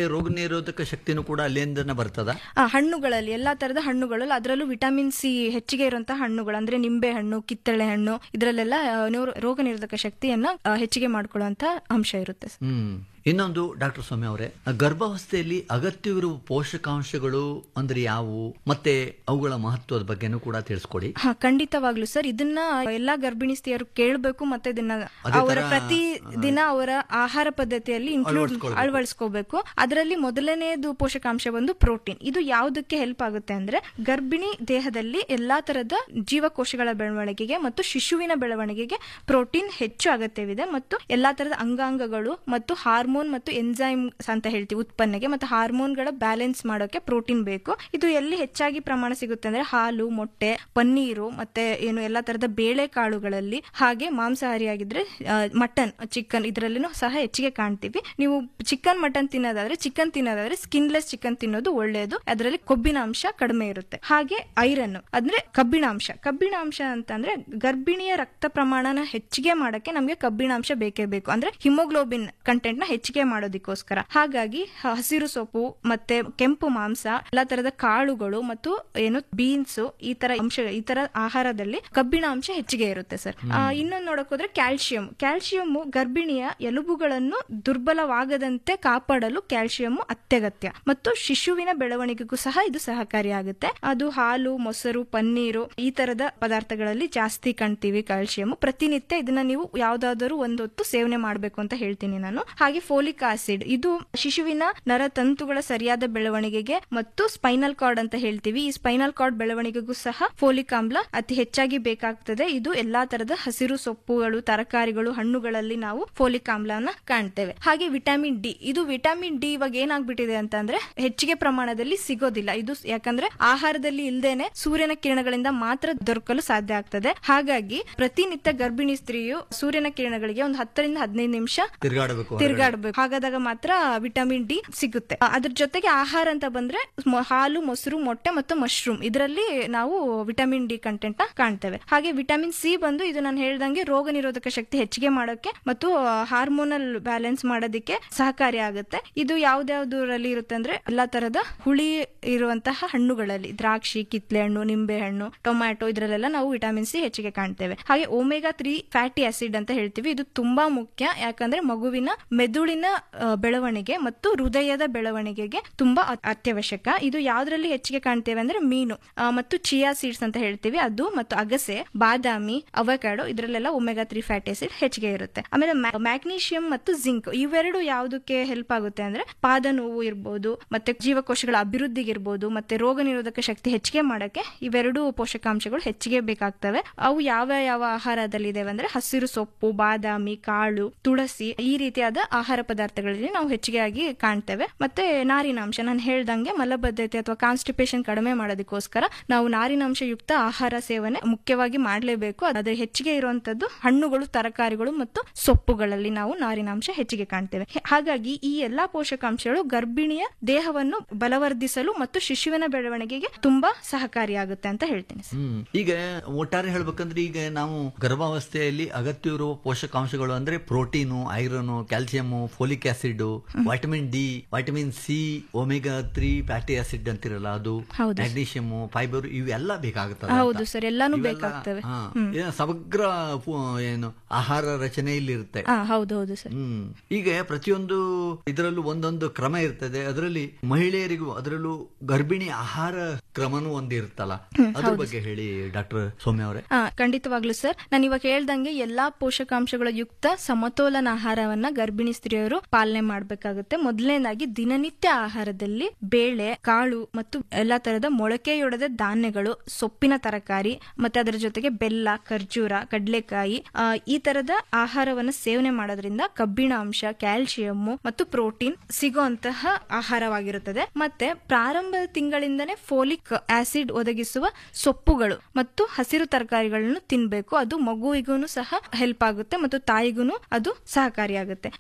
S8: ರೋಗ ನಿರೋಧಕ ಶಕ್ತಿನೂ ಕೂಡ ಅಲ್ಲಿಂದನೇ ಬರ್ತದ
S9: ಆ, ಹಣ್ಣುಗಳಲ್ಲಿ ಎಲ್ಲಾ ತರದ ಹಣ್ಣುಗಳಲ್ಲಿ ಅದರಲ್ಲೂ ವಿಟಮಿನ್ ಸಿ ಹೆಚ್ಚಿಗೆ ಇರುವಂತಹ ಹಣ್ಣುಗಳು ಅಂದ್ರೆ ನಿಂಬೆ ಹಣ್ಣು ಕಿತ್ತಳೆ ಹಣ್ಣು ಇದರಲ್ಲೆಲ್ಲ ಆ, ನೀವು ರೋಗ ನಿರೋಧಕ ಶಕ್ತಿಯನ್ನ ಆ, ಹೆಚ್ಚಿಗೆ ಮಾಡ್ಕೊಳ್ಳುವಂತ ಅಂಶ ಇರುತ್ತೆ ಸರ್.
S8: ಹ್ಮ್ ಇನ್ನೊಂದು ಡಾಕ್ಟರ್ ಸ್ವಾಮಿ ಅವರೇ ಗರ್ಭಾವಸ್ಥೆಯಲ್ಲಿ ಅಗತ್ಯವಿರುವ ಪೋಷಕಾಂಶಗಳು ಅಂದ್ರೆ ಯಾವುವು ಮತ್ತೆ ಅವುಗಳ ಮಹತ್ವದ ಬಗ್ಗೆನೂ ಕೂಡ ತಿಳಿಸ್ಕೊಡಿ
S9: ಹಾ ಖಂಡಿತವಾಗ್ಲು ಸರ್ ಇದನ್ನ ಎಲ್ಲಾ ಗರ್ಭಿಣಿ ಸ್ತ್ರೀಯರು ಕೇಳಬೇಕು ಮತ್ತೆ ಇದನ್ನ
S8: ಅದೇ
S9: ಅವರ
S8: ತರ,
S9: ಪ್ರತಿ ದಿನ ಅವರ ಆಹಾರ ಪದ್ಧತಿಯಲ್ಲಿ ಇನ್ಕ್ಲೂಡ್
S8: ಅಳವಡಿಸ್ಕೊಳ್ಬೇಕು.
S9: ಅಳವಡಿಸ್ಕೋಬೇಕು ಅದರಲ್ಲಿ ಮೊದಲನೆಯದು ಪೋಷಕಾಂಶ ಬಂದು ಪ್ರೋಟೀನ್ ಇದು ಯಾವುದಕ್ಕೆ ಹೆಲ್ಪ್ ಆಗುತ್ತೆ ಅಂದ್ರೆ ಗರ್ಭಿಣಿ ದೇಹದಲ್ಲಿ ಎಲ್ಲಾ ತರದ ಜೀವಕೋಶಗಳ ಬೆಳವಣಿಗೆಗೆ ಮತ್ತು ಶಿಶುವಿನ ಬೆಳವಣಿಗೆಗೆ ಪ್ರೋಟೀನ್ ಹೆಚ್ಚು ಅಗತ್ಯವಿದೆ ಮತ್ತು ಎಲ್ಲಾ ತರದ ಅಂಗಾಂಗಗಳು ಮತ್ತು ಹಾರ್ಮೋನ್ ಮತ್ತು ಎನ್ಸೈಮ್ಸ್ ಅಂತ ಹೇಳ್ತೀವಿ ಉತ್ಪನ್ನಗೆ ಮತ್ತು ಹಾರ್ಮೋನ್ಗಳ ಬ್ಯಾಲೆನ್ಸ್ ಮಾಡೋಕೆ ಪ್ರೋಟೀನ್ ಬೇಕು ಇದು ಎಲ್ಲಿ ಹೆಚ್ಚಾಗಿ ಪ್ರಮಾಣ ಸಿಗುತ್ತೆ ಅಂದ್ರೆ ಹಾಲು ಮೊಟ್ಟೆ ಪನ್ನೀರು ಮತ್ತೆ ಏನು ಎಲ್ಲಾ ತರದ ಬೇಳೆ ಕಾಳುಗಳಲ್ಲಿ ಹಾಗೆ ಮಾಂಸಾಹಾರಿಯಾಗಿದ್ರೆ ಮಟನ್ ಚಿಕನ್ ಇದರಲ್ಲಿನೂ ಸಹ ಹೆಚ್ಚಿಗೆ ಕಾಣ್ತೀವಿ ನೀವು ಚಿಕನ್ ಮಟನ್ ತಿನ್ನೋದಾದ್ರೆ ಚಿಕನ್ ತಿನ್ನೋದಾದ್ರೆ ಸ್ಕಿನ್ಲೆಸ್ ಚಿಕನ್ ತಿನ್ನೋದು ಒಳ್ಳೆಯದು ಅದರಲ್ಲಿ ಕೊಬ್ಬಿನ ಅಂಶ ಕಡಿಮೆ ಇರುತ್ತೆ ಹಾಗೆ ಐರನ್ ಅಂದ್ರೆ ಕಬ್ಬಿಣಾಂಶ ಕಬ್ಬಿಣಾಂಶ ಅಂತಂದ್ರೆ ಗರ್ಭಿಣಿಯ ರಕ್ತ ಪ್ರಮಾಣನ ಹೆಚ್ಚಿಗೆ ಮಾಡಕ್ಕೆ ನಮಗೆ ಕಬ್ಬಿಣಾಂಶ ಬೇಕೇ ಬೇಕು ಅಂದ್ರೆ ಹಿಮೋಗ್ಲೋಬಿನ್ ಕಂಟೆಂಟ್ ನ ಹೆಚ್ಚಿಗೆ ಮಾಡೋದಕ್ಕೋಸ್ಕರ ಹಾಗಾಗಿ ಹ- ಹಸಿರು ಸೊಪ್ಪು ಮತ್ತೆ ಕೆಂಪು ಮಾಂಸ ಎಲ್ಲಾ ತರದ ಕಾಳುಗಳು ಮತ್ತು ಏನು ಬೀನ್ಸ್ ಈ ತರ ಅಂಶ ಈ ತರ ಆಹಾರದಲ್ಲಿ ಕಬ್ಬಿಣ ಅಂಶ ಹೆಚ್ಚಿಗೆ ಇರುತ್ತೆ ಸರ್ ಇನ್ನೊಂದು ನೋಡಕ್ ಹೋದ್ರೆ ಕ್ಯಾಲ್ಸಿಯಂ ಕ್ಯಾಲ್ಸಿಯಂ ಗರ್ಭಿಣಿಯ ಎಲುಬುಗಳನ್ನು ದುರ್ಬಲವಾಗದಂತೆ ಕಾಪಾಡಲು ಕ್ಯಾಲ್ಸಿಯಂ ಅತ್ಯಗತ್ಯ ಮತ್ತು ಶಿಶುವಿನ ಬೆಳವಣಿಗೆಗೂ ಸಹ ಇದು ಸಹಕಾರಿಯಾಗುತ್ತೆ ಅದು ಹಾಲು ಮೊಸರು ಪನ್ನೀರು ಈ ತರದ ಪದಾರ್ಥಗಳಲ್ಲಿ ಜಾಸ್ತಿ ಕಾಣ್ತೀವಿ ಕ್ಯಾಲ್ಸಿಯಂ ಪ್ರತಿನಿತ್ಯ ಇದನ್ನ ನೀವು ಯಾವ್ದಾದರೂ ಒಂದು ಹೊತ್ತು ಸೇವನೆ ಮಾಡಬೇಕು ಅಂತ ಹೇಳ್ತೀನಿ ನಾನು ಹಾಗೆ ಫೋಲಿಕ್ ಆಸಿಡ್ ಇದು ಶಿಶುವಿನ ನರತಂತುಗಳ ಸರಿಯಾದ ಬೆಳವಣಿಗೆಗೆ ಮತ್ತು ಸ್ಪೈನಲ್ ಕಾರ್ಡ್ ಅಂತ ಹೇಳ್ತೀವಿ ಈ ಸ್ಪೈನಲ್ ಕಾರ್ಡ್ ಬೆಳವಣಿಗೆಗೂ ಸಹ ಫೋಲಿಕ್ ಆಮ್ಲ ಅತಿ ಹೆಚ್ಚಾಗಿ ಬೇಕಾಗ್ತದೆ ಇದು ಎಲ್ಲಾ ತರದ ಹಸಿರು ಸೊಪ್ಪುಗಳು ತರಕಾರಿಗಳು ಹಣ್ಣುಗಳಲ್ಲಿ ನಾವು ಫೋಲಿಕ್ ಆಮ್ಲನ ಕಾಣ್ತೇವೆ ಹಾಗೆ ವಿಟಮಿನ್ ಡಿ ಇದು ವಿಟಮಿನ್ ಡಿ ಇವಾಗ ಏನಾಗ್ಬಿಟ್ಟಿದೆ ಅಂತಂದ್ರೆ ಹೆಚ್ಚಿಗೆ ಪ್ರಮಾಣದಲ್ಲಿ ಸಿಗೋದಿಲ್ಲ ಇದು ಸ್- ಯಾಕಂದ್ರೆ ಆಹಾರದಲ್ಲಿ ಇಲ್ದೇನೆ ಸೂರ್ಯನ ಕಿರಣಗಳಿಂದ ಮಾತ್ರ ದೊರಕಲು ಸಾಧ್ಯ ಆಗ್ತದೆ ಹಾಗಾಗಿ ಪ್ರತಿನಿತ್ಯ ಗರ್ಭಿಣಿ ಸ್ತ್ರೀಯು ಸೂರ್ಯನ ಕಿರಣಗಳಿಗೆ ಒಂದು ಹತ್ತರಿಂದ ಹದಿನೈದು ನಿಮಿಷ
S8: ತಿರ್ಗಾಡಬೇಕು ಹೊರಗಡೆ.
S9: ತಿರುಗಾಡಬೇಕು ಹಾಗಾದಾಗ ಮಾತ್ರ ವಿಟಮಿನ್ ಡಿ ಸಿಗುತ್ತೆ ಅ- ಅದ್ರ ಜೊತೆಗೆ ಆಹಾರ ಅಂತ ಬಂದ್ರೆ ಮ- ಹಾಲು ಮೊಸರು ಮೊಟ್ಟೆ ಮತ್ತು ಮಶ್ರೂಮ್ ಇದರಲ್ಲಿ ನಾವು ವಿಟಮಿನ್ ಡಿ ಕಂಟೆಂಟ್ ನ ಕಾಣ್ತೇವೆ ಹಾಗೆ ವಿಟಮಿನ್ ಸಿ ಬಂದು ಇದು ನಾನು ಹೇಳ್ದಂಗೆ ರೋಗ ನಿರೋಧಕ ಶಕ್ತಿ ಹೆಚ್ಚಿಗೆ ಮಾಡೋಕೆ ಮತ್ತು ಹಾರ್ಮೋನಲ್ ಬ್ಯಾಲೆನ್ಸ್ ಮಾಡೋದಕ್ಕೆ ಸಹಕಾರಿ ಆಗುತ್ತೆ ಇದು ಯಾವ್ದ್ಯಾವ್ದ್ರಲ್ಲಿ ಇರುತ್ತೆ ಅಂದ್ರೆ ಎಲ್ಲಾ ತರದ ಹುಳಿ ಇರುವಂತಹ ಹಣ್ಣುಗಳಲ್ಲಿ ದ್ರಾಕ್ಷಿ ಕಿತ್ಲೆ ಹಣ್ಣು ನಿಂಬೆ ಹಣ್ಣು ಟೊಮ್ಯಾಟೊ ಇದರಲ್ಲೆಲ್ಲ ನಾವು ವಿಟಮಿನ್ ಸಿ ಹೆಚ್ಚಿಗೆ ಕಾಣ್ತೇವೆ ಹಾಗೆ ಒಮೆಗಾ ತ್ರೀ ಫ್ಯಾಟಿ ಆಸಿಡ್ ಅಂತ ಹೇಳ್ತೀವಿ ಇದು ತುಂಬಾ ಮುಖ್ಯ ಯಾಕಂದ್ರೆ ಮಗುವಿನ ಮೆದುಳಿನ ಆ, ಬೆಳವಣಿಗೆ ಮತ್ತು ಹೃದಯದ ಬೆಳವಣಿಗೆಗೆ ತುಂಬಾ ಅ- ಅತ್ಯವಶ್ಯಕ ಇದು ಯಾವ್ದ್ರಲ್ಲಿ ಹೆಚ್ಚಿಗೆ ಕಾಣ್ತೇವೆ ಅಂದ್ರೆ ಮೀನು ಆ, ಮತ್ತು ಚಿಯಾ ಸೀಡ್ಸ್ ಅಂತ ಹೇಳ್ತೀವಿ ಅದು ಮತ್ತು ಅಗಸೆ ಬಾದಾಮಿ ಅವಕಾಡೋ ಇದರಲ್ಲೆಲ್ಲ ಒಮೆಗಾ ತ್ರೀ ಫ್ಯಾಟಿ ಆಸಿಡ್ ಹೆಚ್ಚಿಗೆ ಇರುತ್ತೆ ಆಮೇಲೆ ಮ್ಯಾಗ್ನೀಷಿಯಂ ಮತ್ತು ಜಿಂಕ್ ಇವೆರಡು ಯಾವುದಕ್ಕೆ ಹೆಲ್ಪ್ ಆಗುತ್ತೆ ಅಂದ್ರೆ ಪಾದ ನೋವು ಇರ್ಬೋದು ಮತ್ತೆ ಜೀವಕೋಶಗಳ ಅಭಿವೃದ್ಧಿಗೆ ಇರ್ಬೋದು ಮತ್ತೆ ರೋಗ ನಿರೋಧಕ ಶಕ್ತಿ ಹೆಚ್ಚಿಗೆ ಮಾಡಕ್ಕೆ ಇವೆರಡು ಪೋಷಕಾಂಶಗಳು ಹೆಚ್ಚಿಗೆ ಬೇಕಾಗ್ತವೆ ಅವು ಯಾವ ಯಾವ ಆಹಾರದಲ್ಲಿ ಇದಾವೆ ಅಂದ್ರೆ ಹಸಿರು ಸೊಪ್ಪು ಬಾದಾಮಿ ಕಾಳು ತುಳಸಿ ಈ ರೀತಿಯಾದ ಆಹಾರ ಪದಾರ್ಥಗಳಲ್ಲಿ ನಾವು ಹೆಚ್ಚಿಗೆ ಆಗಿ ಕಾಣ್ತೇವೆ ಮತ್ತೆ ನಾರಿನಾಂಶ ನಾನು ಹೇಳ್ದಂಗೆ ಮಲಬದ್ಧತೆ ಅಥವಾ ಕಾನ್ಸ್ಟಿಪೇಷನ್ ಕಡಿಮೆ ಮಾಡೋದಕ್ಕೋಸ್ಕರ ನಾವು ನಾರಿನಾಂಶ ಯುಕ್ತ ಆಹಾರ ಸೇವನೆ ಮುಖ್ಯವಾಗಿ ಮಾಡಲೇಬೇಕು ಅದ್ರ ಹೆಚ್ಚಿಗೆ ಇರುವಂತದ್ದು ಹಣ್ಣುಗಳು ತರಕಾರಿಗಳು ಮತ್ತು ಸೊಪ್ಪುಗಳಲ್ಲಿ ನಾವು ನಾರಿನಾಂಶ ಹೆಚ್ಚಿಗೆ ಕಾಣ್ತೇವೆ ಹೆ- ಹಾಗಾಗಿ ಈ ಎಲ್ಲಾ ಪೋಷಕಾಂಶಗಳು ಗರ್ಭಿಣಿಯ ದೇಹವನ್ನು ಬಲವರ್ಧಿಸಲು ಮತ್ತು ಶಿಶುವಿನ ಬೆಳವಣಿಗೆಗೆ ತುಂಬಾ ಸಹಕಾರಿಯಾಗುತ್ತೆ ಅಂತ ಹೇಳ್ತೀನಿ ಸರ್.
S8: ಹ್ಮ್ ಈಗ ಒಟ್ಟಾರೆ ಹೇಳ್ಬೇಕಂದ್ರೆ ಈಗ ನಾವು ಗರ್ಭಾವಸ್ಥೆಯಲ್ಲಿ ಅಗತ್ಯವಿರುವ ಪೋಷಕಾಂಶಗಳು ಅಂದ್ರೆ protein iron calcium folic acid vitamin D vitamin C omega three fatty acid ಅಂತಿರಲ್ಲ ಅದು
S9: ಹೌದು.
S8: ಮ್ಯಾಗ್ನೀಷಿಯಂ ಫೈಬರ್ ಇವೆಲ್ಲ ಬೇಕಾಗುತ್ತದೆ
S9: ಹೌದು
S8: ಅಂತ.
S9: ಸರ್, ಎಲ್ಲಾನು
S8: ಇವೆಲ್ಲ,
S9: ಬೇಕಾಗ್ತವೆ.
S8: ಹಾ,
S9: ಹ್ಮ್.
S8: ಏನು ಸಮಗ್ರ ಪು- ಏನು ಆಹಾರ ರಚನೆಯಲ್ಲಿ ಇರುತ್ತೆ
S9: ಹಾ ಹೌದು ಹೌದು ಸರ್
S8: ಹ್ಮ್ ಈಗ ಪ್ರತಿಯೊಂದು ಇದರಲ್ಲೂ ಒಂದೊಂದು ಕ್ರಮ ಇರ್ತದೆ ಅದರಲ್ಲಿ ಮಹಿಳೆಯರಿಗೂ ಅದರಲ್ಲೂ ಗರ್ಭಿಣಿ ಆಹಾರ ಕ್ರಮನೂ ಒಂದು ಇರುತ್ತಲ್ಲ ಅದ್ರ ಬಗ್ಗೆ ಹೇಳಿ ಡಾಕ್ಟರ್ ಸೌಮ್ಯ ಅವರೇ
S9: ಹಾ ಖಂಡಿತವಾಗ್ಲು ಸರ್ ನಾನು ಇವಾಗ ಹೇಳ್ದಂಗೆ ಎಲ್ಲಾ ಪೋಷಕಾಂಶಗಳ ಯುಕ್ತ ಸಮತೋಲನ ಆಹಾರವನ್ನ ಗರ್ಭಿಣಿ ಸ್ತ್ರೀಯರು ಪಾಲನೆ ಮಾಡಬೇಕಾಗುತ್ತೆ ಮೊದಲನೇದಾಗಿ ದಿನನಿತ್ಯ ಆಹಾರದಲ್ಲಿ ಬೇಳೆ ಕಾಳು ಮತ್ತು ಎಲ್ಲಾ ತರದ ಮೊಳಕೆಯೊಡೆದ ಧಾನ್ಯಗಳು ಸೊಪ್ಪಿನ ತರಕಾರಿ ಮತ್ತೆ ಅದರ ಜೊತೆಗೆ ಬೆಲ್ಲ ಖರ್ಜೂರ ಕಡಲೆಕಾಯಿ ಆ, ಈ ತರದ ಆಹಾರವನ್ನ ಸೇವನೆ ಮಾಡೋದ್ರಿಂದ ಕಬ್ಬಿಣಾಂಶ ಕ್ಯಾಲ್ಸಿಯಂ ಮತ್ತು ಪ್ರೋಟೀನ್ ಸಿಗುವಂತಹ ಆಹಾರವಾಗಿರುತ್ತದೆ ಮತ್ತೆ ಪ್ರಾರಂಭದ ತಿಂಗಳಿಂದನೇ ಫೋಲಿಕ್ ಆಸಿಡ್ ಒದಗಿಸುವ ಸೊಪ್ಪುಗಳು ಮತ್ತು ಹಸಿರು ತರಕಾರಿಗಳನ್ನು ತಿನ್ಬೇಕು ಅದು ಮಗುವಿಗೂ ಸಹ ಹೆಲ್ಪ್ ಆಗುತ್ತೆ ಮತ್ತು ತಾಯಿಗೂ ಅದು ಸಹಕಾರಿಯಾಗುತ್ತೆ ಹಾಗೆ ಕಾಯಿ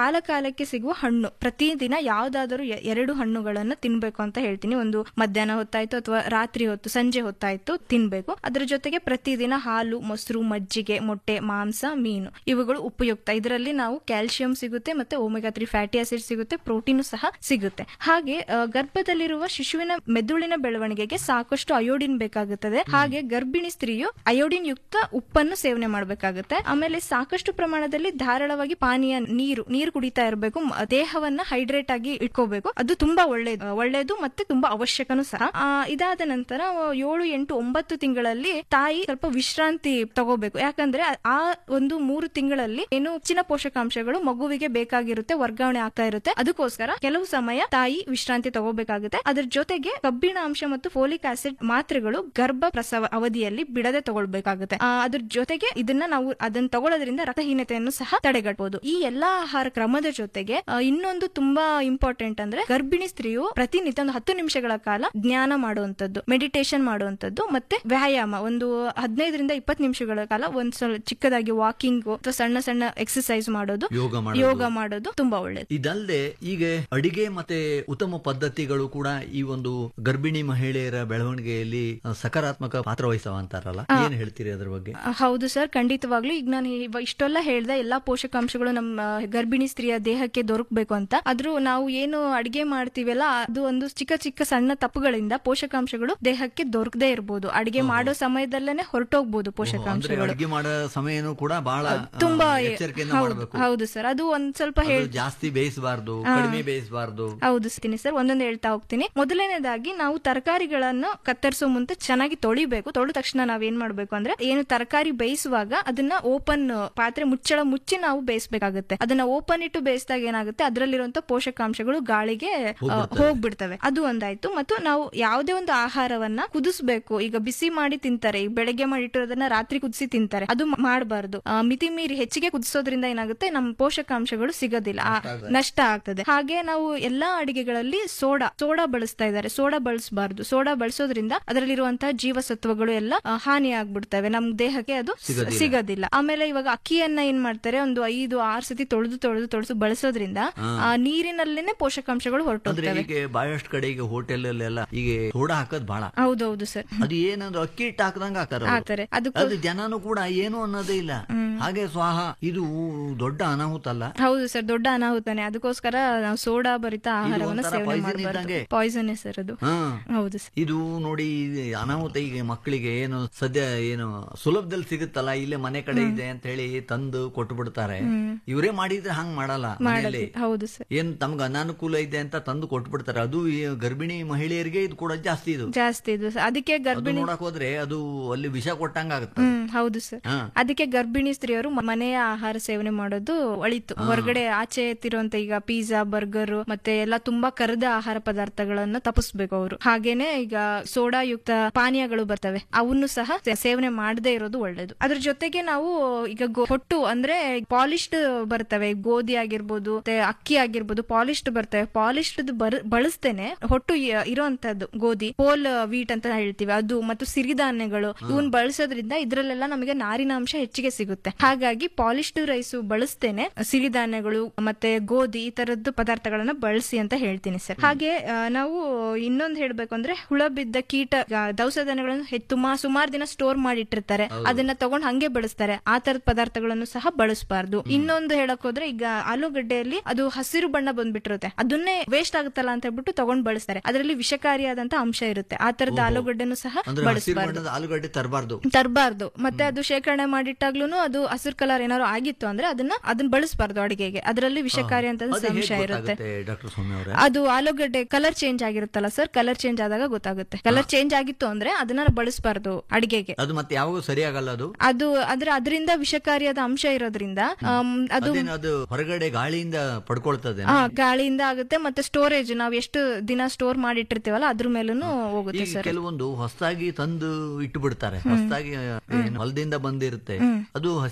S9: ಕಾಲ ಕಾಲಕ್ಕೆ ಸಿಗುವ ಹಣ್ಣು ಪ್ರತಿದಿನ ಯಾವ್ದಾದರೂ ಎ- ಎರಡು ಹಣ್ಣುಗಳನ್ನ ತಿನ್ಬೇಕು ಅಂತ ಹೇಳ್ತೀನಿ ಒಂದು ಮಧ್ಯಾಹ್ನ ಹೊತ್ತಾಯ್ತು ಅಥವಾ ರಾತ್ರಿ ಹೊತ್ತು ಸಂಜೆ ಹೊತ್ತಾಯ್ತು ತಿನ್ಬೇಕು ಅದ್ರ ಜೊತೆಗೆ ಪ್ರತಿದಿನ ಹಾಲು ಮೊಸರು ಮಜ್ಜಿಗೆ ಮೊಟ್ಟೆ ಮಾಂಸ ಮೀನು ಇವುಗಳು ಉಪಯುಕ್ತ ಇದರಲ್ಲಿ ನಾವು ಕ್ಯಾಲ್ಸಿಯಂ ಸಿಗುತ್ತೆ ಮತ್ತೆ ಒಮೆಗಾ ತ್ರೀ ಫ್ಯಾಟಿ ಆಸಿಡ್ ಸಿಗುತ್ತೆ ಪ್ರೋಟೀನ್ ಸಹ ಸಿಗುತ್ತೆ ಹಾಗೆ ಆ, ಗರ್ಭದಲ್ಲಿರುವ ಶಿಶುವಿನ ಮೆದುಳಿನ ಬೆಳವಣಿಗೆಗೆ ಸಾಕಷ್ಟು ಅಯೋಡಿನ್ ಬೇಕಾಗುತ್ತದೆ ಹಾಗೆ ಗರ್ಭಿಣಿ ಸ್ತ್ರೀಯು ಅಯೋಡಿನ್ ಯುಕ್ತ ಉಪ್ಪನ್ನು ಸೇವನೆ ಮಾಡಬೇಕಾಗುತ್ತೆ ಆಮೇಲೆ ಸಾಕಷ್ಟು ಪ್ರಮಾಣದಲ್ಲಿ ಧಾರಾಳವಾಗಿ ಪಾನೀಯ ನೀರು ನೀರು ಕುಡಿತಾ ಇರಬೇಕು ದೇಹವನ್ನ ಹೈಡ್ರೇಟ್ ಆಗಿ ಇಟ್ಕೋಬೇಕು ಅದು ತುಂಬಾ ಒಳ್ಳೇದು ಒಳ್ಳೇದು ಮತ್ತೆ ತುಂಬಾ ಅವಶ್ಯಕನೂ ಸಹ ಆ, ಇದಾದ ನಂತರ ಆ, ಏಳು ಎಂಟು ಒಂಬತ್ತು ತಿಂಗಳಲ್ಲಿ ತಾಯಿ ಸ್ವಲ್ಪ ವಿಶ್ರಾಂತಿ ತಗೋಬೇಕು ಯಾಕಂದ್ರೆ ಆ- ಆ ಒಂದು ಮೂರು ತಿಂಗಳಲ್ಲಿ ಏನು ಹೆಚ್ಚಿನ ಪೋಷಕಾಂಶಗಳು ಮಗುವಿಗೆ ಬೇಕಾಗಿರುತ್ತೆ ವರ್ಗಾವಣೆ ಆಗ್ತಾ ಇರುತ್ತೆ ಅದಕ್ಕೋಸ್ಕರ ಕೆಲವು ಸಮಯ ತಾಯಿ ವಿಶ್ರಾಂತಿ ತಗೋಬೇಕಾಗುತ್ತೆ ಅದ್ರ ಜೊತೆಗೆ ಕಬ್ಬಿಣ ಅಂಶ ಮತ್ತು ಫೋಲಿಕ್ ಆಸಿಡ್ ಮಾತ್ರೆಗಳು ಗರ್ಭ ಪ್ರಸವ ಅವಧಿಯಲ್ಲಿ ಬಿಡದೆ ತಗೊಳ್ಬೇಕಾಗುತ್ತೆ ಆ, ಅದ್ರ ಜೊತೆಗೆ ಇದನ್ನ ನಾವು ಅದನ್ನ ತಗೊಳ್ಳೋದ್ರಿಂದ ರಕ್ತಹೀನತೆಯನ್ನು ಸಹ ತಡೆಗಟ್ಟಬಹುದು ಈ ಎಲ್ಲಾ ಆಹಾರ ಕ್ರಮದ ಜೊತೆಗೆ ಆ, ಇನ್ನೊಂದು ತುಂಬಾ ಇಂಪಾರ್ಟೆಂಟ್ ಅಂದ್ರೆ ಗರ್ಭಿಣಿ ಸ್ತ್ರೀಯು ಪ್ರತಿನಿತ್ಯ ಒಂದು ಹತ್ತು ನಿಮಿಷಗಳ ಕಾಲ ಜ್ಞಾನ ಮಾಡುವಂತದ್ದು ಮೆಡಿಟೇಷನ್ ಮಾಡುವಂತದ್ದು ಮತ್ತೆ ವ್ಯಾಯಾಮ ಒಂದು ಹದಿನೈದರಿಂದ ಇಪ್ಪತ್ತು ನಿಮಿಷಗಳ ಕಾಲ ಒಂದ್ ಸ್ವಲ್ಪ ಚಿಕ್ಕದಾಗಿ ವಾಕಿಂಗ್ ಅಥವಾ ಸಣ್ಣ ಸಣ್ಣ ಎಕ್ಸರ್ಸೈಸ್ ಮಾಡೋದು
S8: ಯೋಗ ಮಾಡೋದು.
S9: ಯೋಗ ಮಾಡೋದು ತುಂಬಾ ಒಳ್ಳೇದು
S8: ಇದಲ್ಲದೆ ಈಗ ಅಡಿಗೆ ಮತ್ತೆ ಉತ್ತಮ ಪದ್ಧತಿಗಳು ಕೂಡ ಈ ಒಂದು ಗರ್ಭಿಣಿ ಮಹಿಳೆಯರ ಬೆಳವಣಿಗೆಯಲ್ಲಿ ಆ, ಸಕಾರಾತ್ಮಕ ಪಾತ್ರ ವಹಿಸವ ಅಂತಾರಲ್ಲ ಏನ್ ಹೇಳ್ತೀರಿ ಅದ್ರ ಬಗ್ಗೆ
S9: ಆ, ಹೌದು ಸರ್ ಖಂಡಿತವಾಗ್ಲೂ ಈಗ ನಾನು ಇವ- ಇಷ್ಟೆಲ್ಲ ಹೇಳ್ದೆ ಎಲ್ಲಾ ಪೋಷಕಾಂಶಗಳು ನಮ್ಮ ಆ, ಗರ್ಭಿಣಿ ಸ್ತ್ರೀಯ ದೇಹಕ್ಕೆ ದೊರಕಬೇಕು ಅಂತ ಆದ್ರೂ ನಾವು ಏನು ಅಡಿಗೆ ಮಾಡ್ತೀವಲ್ಲ ಅದು ಒಂದು ಚಿಕ್ಕ ಚಿಕ್ಕ ಸಣ್ಣ ತಪ್ಪುಗಳಿಂದ ಪೋಷಕಾಂಶಗಳು ದೇಹಕ್ಕೆ ದೊರಕದೇ ಇರಬಹುದು ಅಡಿಗೆ ಮಾಡೋ ಸಮಯದಲ್ಲೇನೆ ಹೊರಟೋಗ್ಬೋದು
S8: ಅಂದ್ರೆ
S9: ಪೋಷಕಾಂಶಗಳು
S8: ಅಡಿಗೆ ಮಾಡೋ ಸಮಯನೂ ಕೂಡ ಬಹಳ ಆ,
S9: ತುಂಬಾ
S8: ಎಚ್ಚರಿಕೆಯಿಂದ
S9: ಹೌದು
S8: ಮಾಡಬೇಕು
S9: ಹೌದು ಸರ್ ಅದು ಒಂದ್ ಸ್ವಲ್ಪ
S8: ಅದು
S9: ಹೇಳ್
S8: ಜಾಸ್ತಿ ಬೇಯಿಸಬಾರ್ದು ಕಡಿಮೆ ಬೇಯಿಸಬಾರ್ದು
S9: ಹೌದು ಸ್ತೀನಿ ಸರ್ ಒಂದೊಂದು ಹೇಳ್ತಾ ಹೋಗ್ತೀನಿ ಮೊದಲನೇದಾಗಿ ನಾವು ತರಕಾರಿಗಳನ್ನು ಕತ್ತರಿಸೋ ಮುಂದೆ ಚೆನ್ನಾಗಿ ತೊಳಿಬೇಕು ತೊಳೆದ ತಕ್ಷಣ ನಾವ್ ಏನ್ ಮಾಡ್ಬೇಕು ಅಂದ್ರೆ ಏನು ತರಕಾರಿ ಬೇಯಿಸುವಾಗ ಅದನ್ನ ಓಪನ್ ಪಾತ್ರೆ ಮುಚ್ಚಳ ಮುಚ್ಚಿ ನಾವು ಬೇಯಿಸಬೇಕಾಗುತ್ತೆ ಅದನ್ನ ಓಪನ್ ಇಟ್ಟು ಬೇಯಿಸಿದಾಗ ಏನಾಗುತ್ತೆ ಅದರಲ್ಲಿರುವಂತ ಪೋಷಕಾಂಶಗಳು ಗಾಳಿಗೆ ಆ, ಹೋಗ್ಬಿಡ್ತವೆ ಅದು ಒಂದಾಯ್ತು ಮತ್ತು ನಾವು ಯಾವುದೇ ಒಂದು ಆಹಾರವನ್ನ ಕುದಿಸ್ಬೇಕು ಈಗ ಬಿಸಿ ಮಾಡಿ ತಿಂತಾರೆ ಈಗ ಬೆಳಗ್ಗೆ ಮಾಡಿಟ್ಟಿರೋದನ್ನ ರಾತ್ರಿ ಕುದಿಸಿ ತಿಂತಾರೆ ಅದು ಮಾಡಬಾರ್ದು ಮಿತಿ ಮೀರಿ ಹೆಚ್ಚಿಗೆ ಕುದಿಸೋದ್ರಿಂದ ಏನಾಗುತ್ತೆ ನಮ್ಮ ಪೋಷಕಾಂಶಗಳು ಸಿಗೋದಿಲ್ಲ ಆ, ನಷ್ಟ ಆಗ್ತದೆ ಹಾಗೆ ನಾವು ಎಲ್ಲಾ ಅಡಿಗೆಗಳಲ್ಲಿ ಸೋಡಾ ಸೋಡಾ ಬಳಸ್ತಾ ಇದ್ದಾರೆ ಸೋಡಾ ಬಳಸಬಾರ್ದು ಸೋಡಾ ಬಳಸೋದ್ರಿಂದ ಅದರಲ್ಲಿರುವಂತಹ ಜೀವಸತ್ವಗಳು ಎಲ್ಲ ಆ, ಹಾನಿ ಆಗ್ಬಿಡ್ತವೆ ನಮ್ ದೇಹಕ್ಕೆ ಅದು ಸ- ಸಿಗೋದಿಲ್ಲ ಆಮೇಲೆ ಇವಾಗ ಅಕ್ಕಿಯನ್ನ ಏನ್ ಮಾಡ್ತಾರೆ ಒಂದು ಐದು ಆರು ಸತಿ ತೊಳೆದು ತೊಳೆದು ತೊಳೆದು ಬಳಸೋದ್ರಿಂದ ಆ ನೀರಿನಲ್ಲೇನೆ ಪೋಷಕಾಂಶಗಳು
S8: ಅಂದ್ರೆ
S9: ಹೊರಟೋಗ್ತವೆ
S8: ಈಗ ಬಹಳಷ್ಟು ಕಡೆ ಈಗ ಹೋಟೆಲ್ ಅಲ್ಲೆಲ್ಲ ಈಗ ಸೋಡಾ ಹಾಕೋದ್ ಬಹಳ
S9: ಹೌದೌದು ಸರ್
S8: ಅದು ಏನಂದ್ರೆ ಅಕ್ಕಿ ಹಿಟ್ಟು ಹಾಕದಂಗ ಹಾಕ್ತಾರ ಅವ್ರು.
S9: ಹಾಕ್ತಾರೆ ಅದಕ್ಕೂ
S8: ಅದು ಜನನು ಕೂಡ ಏನು ಅನ್ನೋದೇ ಇಲ್ಲ ಹಾಗೆ ಸ್ವಾಹ ಇದು ದೊಡ್ಡ ಅನಾಹುತ ಅಲ್ಲ
S9: ಹೌದು ಸರ್ ದೊಡ್ಡ ಅನಾಹುತಾನೆ ಅದಕ್ಕೋಸ್ಕರ ನಾವು ಸೋಡಾ ಭರಿತ ಆಹಾರವನ್ನ
S8: ಒಂಥರ
S9: ಸೇವನೆ
S8: poison
S9: ಮಾಡಬಾರ್ದು
S8: ಇದ್ದಂಗೆ.
S9: ಪಾಯ್ಸನ್ ಸರ್ ಅದು
S8: ಹಾ
S9: ಹೌದು ಸರ್
S8: ಇದು ನೋಡಿ ಇದು ಅನಾಹುತ ಈಗ ಮಕ್ಕಳಿಗೆ ಏನು ಸದ್ಯ ಏನು ಸುಲಭದಲ್ಲಿ ಸಿಗುತ್ತಲ್ಲ ಇಲ್ಲೇ ಮನೆ ಕಡೆ ಇದೆ ಅಂತ ಹೇಳಿ ತಂದು ಕೊಟ್ಟು ಬಿಡ್ತಾರೆ ಇವರೇ ಮಾಡಿದ್ರೆ ಹಂಗ್ ಮಾಡಲ್ಲ ಮನೆಯಲ್ಲಿ
S9: ಹೌದು ಸರ್
S8: ಏನ್ ತಮ್ಗೆ ಅನಾನುಕೂಲ ಇದೆ ಅಂತ ತಂದು ಕೊಟ್ಟು ಬಿಡ್ತಾರೆ ಅದು ಈ ಗರ್ಭಿಣಿ ಮಹಿಳೆಯರಿಗೆ ಇದು ಕೂಡ ಜಾಸ್ತಿ ಇದು
S9: ಜಾಸ್ತಿ ಇದು ಸರ್. ಅದಕ್ಕೆ
S8: ಅದು
S9: ಗರ್ಭಿಣಿ
S8: ನೋಡಕ್ ಹೋದ್ರೆ ಅದು ಅಲ್ಲಿ ವಿಷ ಕೊಟ್ಟಂಗ ಆಗುತ್ತೆ
S9: ಹ್ಮ್ ಹೌದು ಸರ್
S8: ಹಾ.
S9: ಅದಕ್ಕೆ ಗರ್ಭಿಣಿ ಸ್ತ್ರೀಯರು ಮ- ಮನೆಯ ಆಹಾರ ಸೇವನೆ ಮಾಡೋದು ಒಳಿತು ಹೊರಗಡೆ ಆಚೆ ತಿರುವಂತ ಈಗ ಪಿಜ್ಜಾ ಬರ್ಗರ್ ಮತ್ತೆ ಎಲ್ಲ ತುಂಬಾ ಕರೆದ ಆಹಾರ ಪದಾರ್ಥಗಳನ್ನ ತಪ್ಪಿಸ್ಬೇಕು ಅವರು ಹಾಗೇನೆ ಈಗ ಸೋಡಾ ಯುಕ್ತ ಪಾನೀಯಗಳು ಬರ್ತವೆ ಅವನ್ನು ಸಹ ಸೇ- ಸೇವನೆ ಮಾಡದೇ ಇರೋದು ಒಳ್ಳೇದು ಅದ್ರ ಜೊತೆಗೆ ನಾವು ಈಗ ಗೊ- ಹೊಟ್ಟು ಅಂದ್ರೆ ಪಾಲಿಶ್ಡ್ ಬರ್ತವೆ ಗೋಧಿ ಆಗಿರ್ಬೋದು ಮತ್ತೆ ಅಕ್ಕಿ ಆಗಿರ್ಬೋದು ಪಾಲಿಶ್ಡ್ ಬರ್ತವೆ ಪಾಲಿಶ್ಡ್ ಬಳಸ್ತೇನೆ ಹೊಟ್ಟು ಇ- ಇರೋಂತದ್ದು ಗೋಧಿ ಹೋಲ್ ವೀಟ್ ಅಂತ ಹೇಳ್ತೀವಿ ಅದು ಮತ್ತು ಸಿರಿಧಾನ್ಯಗಳು ಇವನ್ ಬಳಸೋದ್ರಿಂದ ಇದ್ರಲ್ಲೆಲ್ಲ ನಮಗೆ ನಾರಿನಾಂಶ ಹೆಚ್ಚಿಗೆ ಸಿಗುತ್ತೆ ಹಾಗಾಗಿ ಪಾಲಿಶ್ಡ್ ರೈಸ್ ಬಳಸ್ತೇನೆ ಸಿರಿಧಾನ್ಯಗಳು ಮತ್ತೆ ಗೋಧಿ ಈ ತರದ್ದು ಪದಾರ್ಥಗಳನ್ನ ಬಳಸಿ ಅಂತ ಹೇಳ್ತೀನಿ ಸರ್ ಹಾಗೆ ಆ, ನಾವು ಇನ್ನೊಂದು ಹೇಳ್ಬೇಕು ಅಂದ್ರೆ ಹುಳ ಬಿದ್ದ ಕೀಟ ಆ, ದವಸ ಧಾನ್ಯಗಳನ್ನು ಹೆ- ತುಂಬಾ ಸುಮಾರು ದಿನ ಸ್ಟೋರ್ ಮಾಡಿಟ್ಟಿರ್ತಾರೆ ಅದನ್ನ ತಗೊಂಡ್ ಹಂಗೆ ಬಳಸ್ತಾರೆ ಆ ತರದ ಪದಾರ್ಥಗಳನ್ನು ಸಹ ಬಳಸಬಾರ್ದು ಇನ್ನೊಂದು ಹೇಳಕ್ ಹೋದ್ರೆ ಈಗ ಆಲೂಗಡ್ಡೆಯಲ್ಲಿ ಅದು ಹಸಿರು ಬಣ್ಣ ಬಂದ್ಬಿಟ್ಟಿರುತ್ತೆ ಅದನ್ನೇ ವೇಸ್ಟ್ ಆಗುತ್ತಲ್ಲ ಅಂತ ಹೇಳ್ಬಿಟ್ಟು ತಗೊಂಡ್ ಬಳಸ್ತಾರೆ ಅದರಲ್ಲಿ ವಿಷಕಾರಿಯಾದಂತ ಅಂಶ ಇರುತ್ತೆ ಆ ತರದ ಆಲೂಗಡ್ಡೆನು ಸಹ
S8: ಅಂದ್ರೆ ಹಸಿರು
S9: ಬಳಸಬಾರ್ದು
S8: ಬಣ್ಣದ ಆಲೂಗಡ್ಡೆ ತರಬಾರ್ದು
S9: ತರಬಾರ್ದು ಮತ್ತೆ ಅದು ಶೇಖರಣೆ ಮಾಡಿಟ್ಟಾಗ್ಲೂ ಅದು ಹಸಿರು ಕಲರ್ ಏನಾದ್ರು ಆಗಿತ್ತು ಅಂದ್ರೆ ಅದನ್ನ ಅದನ್ನ ಬಳಸಬಾರ್ದು ಅಡಿಗೆಗೆ ಅದರಲ್ಲಿ ವಿಷಕಾರಿ ಅಂತ
S8: ಅದು
S9: ಅಂಶ
S8: ಹೇಗ್
S9: ಇರುತ್ತೆ
S8: ಗೊತ್ತಾಗುತ್ತೆ ಡಾಕ್ಟರ್ ಸ್ವಾಮಿ ಅವರೇ
S9: ಅದು ಆಲೂಗಡ್ಡೆ ಕಲರ್ ಚೇಂಜ್ ಆಗಿರುತ್ತಲ್ಲ ಸರ್ ಕಲರ್ ಚೇಂಜ್ ಆದಾಗ ಗೊತ್ತಾಗುತ್ತೆ ಕಲರ್ ಚೇಂಜ್ ಆಗಿತ್ತು ಅಂದ್ರೆ ಅದನ್ನ ಬಳಸಬಾರ್ದು ಅಡಿಗೆಗೆ
S8: ಅದು ಮತ್ತೆ ಯಾವಾಗೂ ಸರಿಯಾಗಲ್ಲ ಅದು
S9: ಅದು ಅದ್ರ ಅದರಿಂದ ವಿಷಕಾರಿಯಾದ ಅಂಶ ಇರೋದ್ರಿಂದ ಆಮ್, ಅದು
S8: ಅದೇನು ಅದು ಹೊರಗಡೆ ಗಾಳಿಯಿಂದ ಪಡ್ಕೊಳ್ತದೆ
S9: ಆ, ಗಾಳಿಯಿಂದ ಆಗುತ್ತೆ ಮತ್ತೆ ಸ್ಟೋರೇಜ್ ನಾವ್ ಎಷ್ಟು ದಿನ ಸ್ಟೋರ್ ಮಾಡಿಟ್ಟಿರ್ತೀವಲ್ಲ ಅದ್ರ ಮೇಲೂ ಹೋಗುತ್ತೆ
S8: ಈಗ
S9: ಸರ್
S8: ಕೆಲವೊಂದು ಹೊಸದಾಗಿ ತಂದು ಇಟ್ಟು ಬಿಡ್ತಾರೆ ಹೊಸದಾಗಿ ಏನು ಹೊಲದಿಂದ ಬಂದಿರುತ್ತೆ ಅದು ಹಸಿ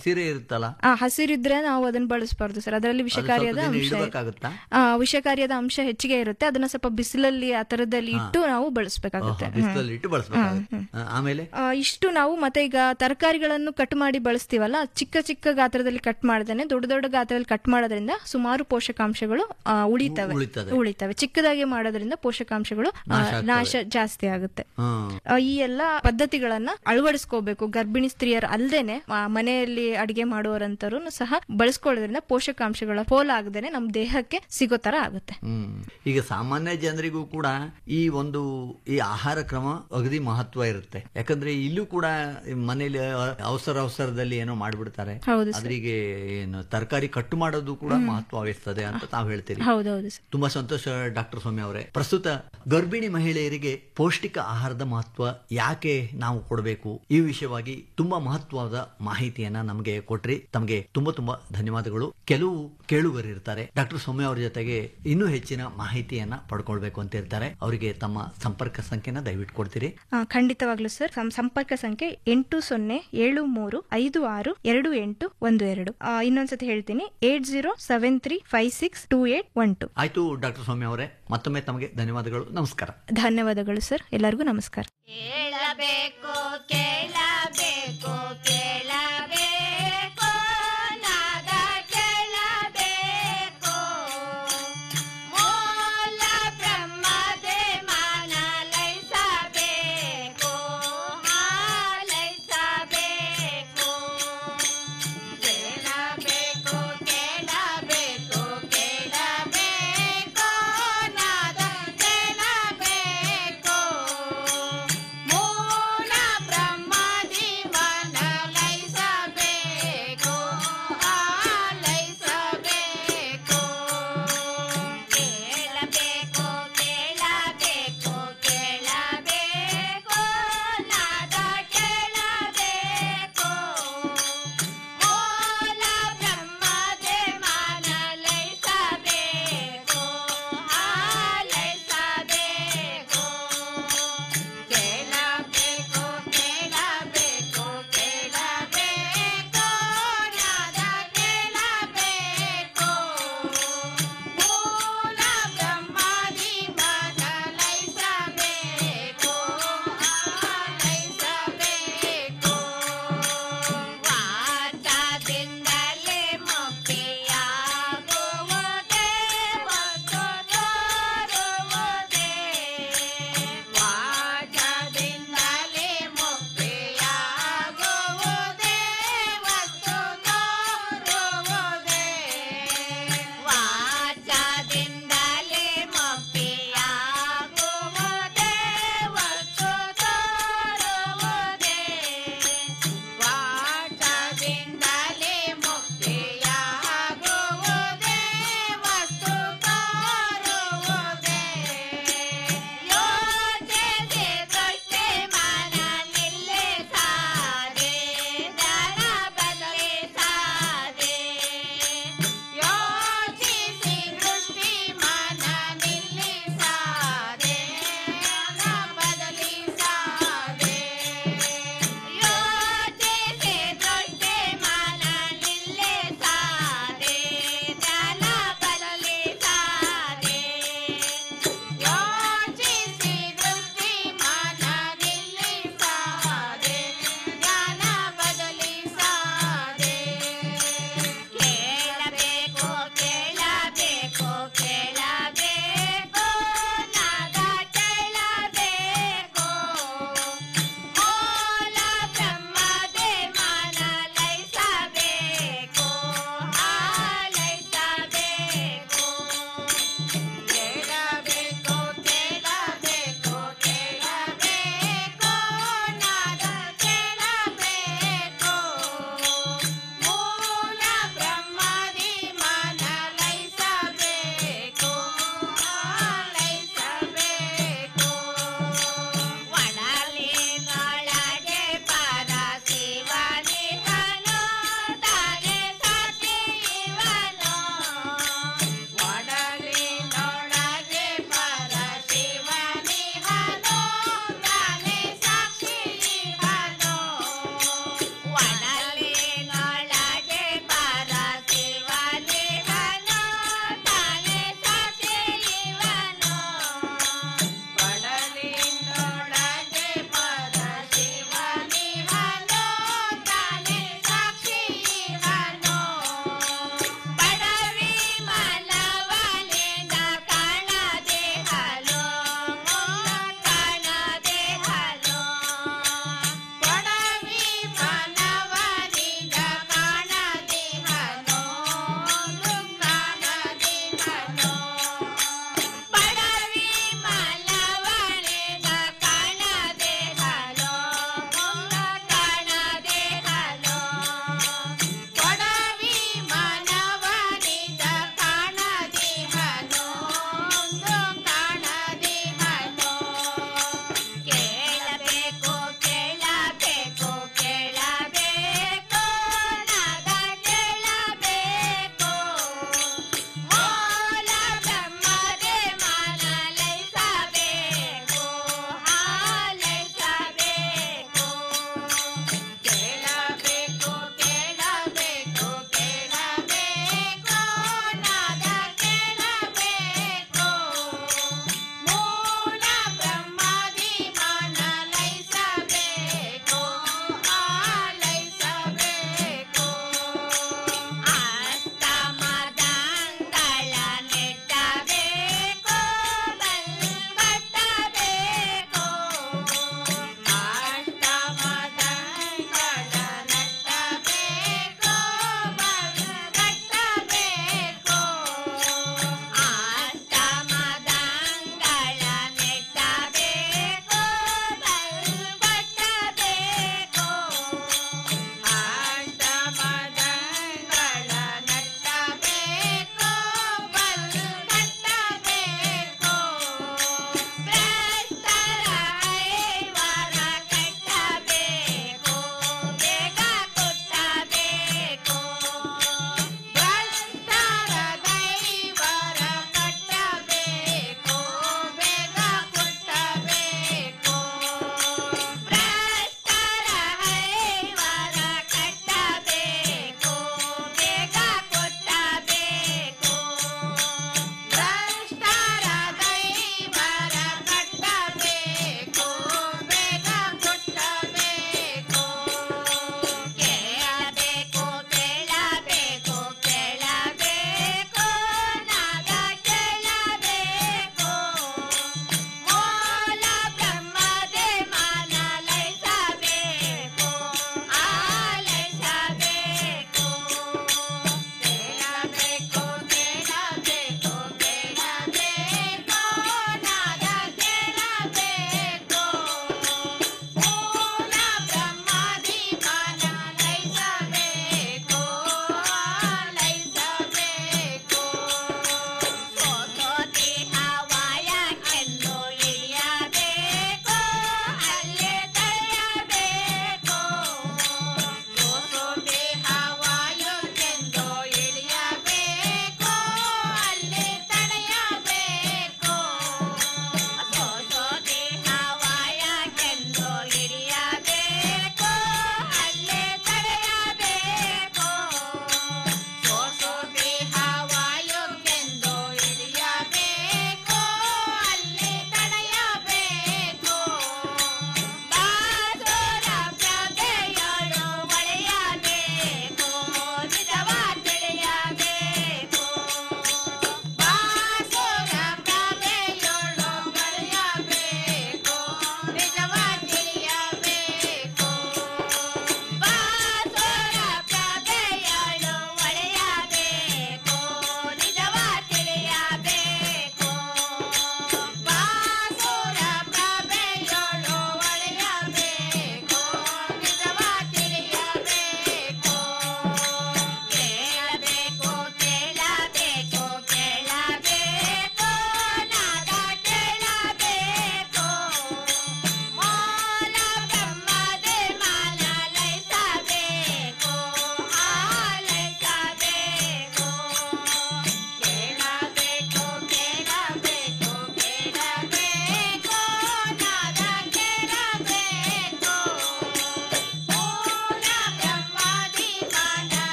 S8: ಹಸಿರೇ ಇರುತ್ತಲ್ಲ
S9: ಆ ಹಸಿರಿದ್ರೆ ನಾವು ಅದನ್ನ ಬಳಸಬಾರ್ದು ಸರ್ ಅದರಲ್ಲಿ ವಿಷಕಾರಿಯಾದ
S8: ಸ್ವಲ್ಪ ದಿನ
S9: ಅಂಶ
S8: ಇಡ್ಬೇಕಾಗುತ್ತಾ?
S9: ಆ, ವಿಷಕಾರಿಯಾದ ಅಂಶ ಹೆಚ್ಚಿಗೆ ಇರುತ್ತೆ ಅದನ್ನ ಸ್ವಲ್ಪ ಬಿಸಿಲಲ್ಲಿ ಆ ತರದಲ್ಲಿ ಇಟ್ಟು ನಾವು ಬಳಸಬೇಕಾಗುತ್ತೆ
S8: ಬಿಸಿಲಲ್ಲಿ ಇಟ್ಟು ಬಳಸಬೇಕಾಗುತ್ತೆ ಆಮೇಲೆ
S9: ಆ, ಇಷ್ಟು ನಾವು ಮತ್ತೆ ಈಗ ತರಕಾರಿಗಳನ್ನು ಕಟ್ ಮಾಡಿ ಬಳಸ್ತೀವಲ್ಲ ಚಿಕ್ಕ ಚಿಕ್ಕ ಗಾತ್ರದಲ್ಲಿ ಕಟ್ ಮಾಡದೇನೆ ದೊಡ್ಡ ದೊಡ್ಡ ಗಾತ್ರದಲ್ಲಿ ಕಟ್ ಮಾಡೋದ್ರಿಂದ ಸುಮಾರು ಪೋಷಕಾಂಶಗಳು ಆ, ಉಳಿತವೆ
S8: ಉಳಿತದೆ.
S9: ಉಳಿತವೆ ಚಿಕ್ಕದಾಗಿ ಮಾಡೋದ್ರಿಂದ ಪೋಷಕಾಂಶಗಳು ಆ,
S8: ನಾಶ ಆಗ್ತವೆ.
S9: ನಾಶ ಜಾಸ್ತಿ ಆಗುತ್ತೆ
S8: ಹ್ಮ್
S9: ಆ, ಈ ಎಲ್ಲಾ ಪದ್ಧತಿಗಳನ್ನ ಅಳವಡಿಸ್ಕೋಬೇಕು ಗರ್ಭಿಣಿ ಸ್ತ್ರೀಯರು ಅಲ್ದೇನೆ ಆ, ಮನೆಯಲ್ಲಿ ಅಡಿಗೆ ಮಾಡುವವರಂತರೂ ಸಹ ಬಳಸ್ಕೊಳ್ಳೋದ್ರಿಂದ ಪೋಷಕಾಂಶಗಳ ಪೋಲಾಗದೇನೆ ನಮ್ಮ ದೇಹಕ್ಕೆ ಸಿಗೋ ತರ ಆಗುತ್ತೆ
S8: ಹ್ಮ್ ಈಗ ಸಾಮಾನ್ಯ ಜನರಿಗೂ ಕೂಡ ಈ ಒಂದು ಈ ಆಹಾರ ಕ್ರಮ ಅಗದಿ ಮಹತ್ವ ಇರುತ್ತೆ ಯಾಕಂದ್ರೆ ಇಲ್ಲೂ ಕೂಡ ಮನೇಲಿ ಅವಸರ ಅವಸರದಲ್ಲಿ ಏನೋ ಮಾಡ್ಬಿಡ್ತಾರೆ
S9: ಹೌದು ಸರ್.
S8: ಅದ್ರಿಗೆ ಏನು ತರಕಾರಿ ಕಟ್ಟು ಮಾಡೋದು ಕೂಡ ಮಹತ್ವ ವಹಿಸ್ತದೆ ಅಂತ ತಾವು ಹೇಳ್ತೀರಿ
S9: ಹೌದೌದು ಸರ್
S8: ತುಂಬಾ ಸಂತೋಷ ಡಾಕ್ಟರ್ ಸ್ವಾಮಿ ಅವರೇ ಪ್ರಸ್ತುತ ಗರ್ಭಿಣಿ ಮಹಿಳೆಯರಿಗೆ ಪೌಷ್ಟಿಕ ಆಹಾರದ ಮಹತ್ವ ಯಾಕೆ ನಾವು ಕೊಡಬೇಕು ಈ ವಿಷಯವಾಗಿ ತುಂಬಾ ಮಹತ್ವದ ಮಾಹಿತಿಯನ್ನ ನಮಗೆ ಕೊಟ್ರಿ ತಮಗೆ ತುಂಬಾ ತುಂಬಾ ಧನ್ಯವಾದಗಳು ಕೆಲವು ಕೇಳುಗರು ಇರ್ತಾರೆ ಡಾಕ್ಟರ್ ಸ್ವಾಮಿ ಅವರ ಜೊತೆಗೆ ಇನ್ನೂ ಹೆಚ್ಚಿನ ಮಾಹಿತಿಯನ್ನ ಪಡ್ಕೊಳ್ಬೇಕು ಅಂತ ಇರ್ತಾರೆ ಅವರಿಗೆ ತಮ್ಮ ಸಂಪರ್ಕ ಸಂಖ್ಯೆನ ದಯವಿಟ್ಟು ಕೊಡ್ತೀರಿ
S9: ಆ, ಖಂಡಿತವಾಗ್ಲೂ ಸರ್ ಸಂ- ಸಂಪರ್ಕ ಸಂಖ್ಯೆ ಎಂಟು ಸೊನ್ನೆ ಏಳು ಮೂರು ಐದು ಆರು ಎರಡು ಎಂಟು ಒಂದು ಎರಡು ಆ, ಇನ್ನೊಂದ್ಸತಿ ಹೇಳ್ತೀನಿ eight zero seven three five six two eight one two
S8: ಆಯ್ತು ಡಾಕ್ಟರ್ ಸ್ವಾಮಿ ಅವರೇ ಮತ್ತೊಮ್ಮೆ ತಮಗೆ ಧನ್ಯವಾದಗಳು ನಮಸ್ಕಾರ
S9: ಧನ್ಯವಾದಗಳು ಸರ್ ಎಲ್ಲರಿಗೂ ನಮಸ್ಕಾರ
S10: ಕೇಳಬೇಕು ಕೇಳಬೇಕು ಕೇಳಬೇಕು ನಾದ ಕೇಳಬೇಕು ಮೂಲ ಬ್ರಹ್ಮದೇ ಮಾನ ಲೈಸಬೇಕು ಹಾಲೈಸಬೇಕು ಕೇಳಬೇಕು ಕೇಳಬೇಕು ಕೇಳಬೇಕು ನಾದ ಕೇಳಬೇಕು ಮೂಲ ಬ್ರಹ್ಮ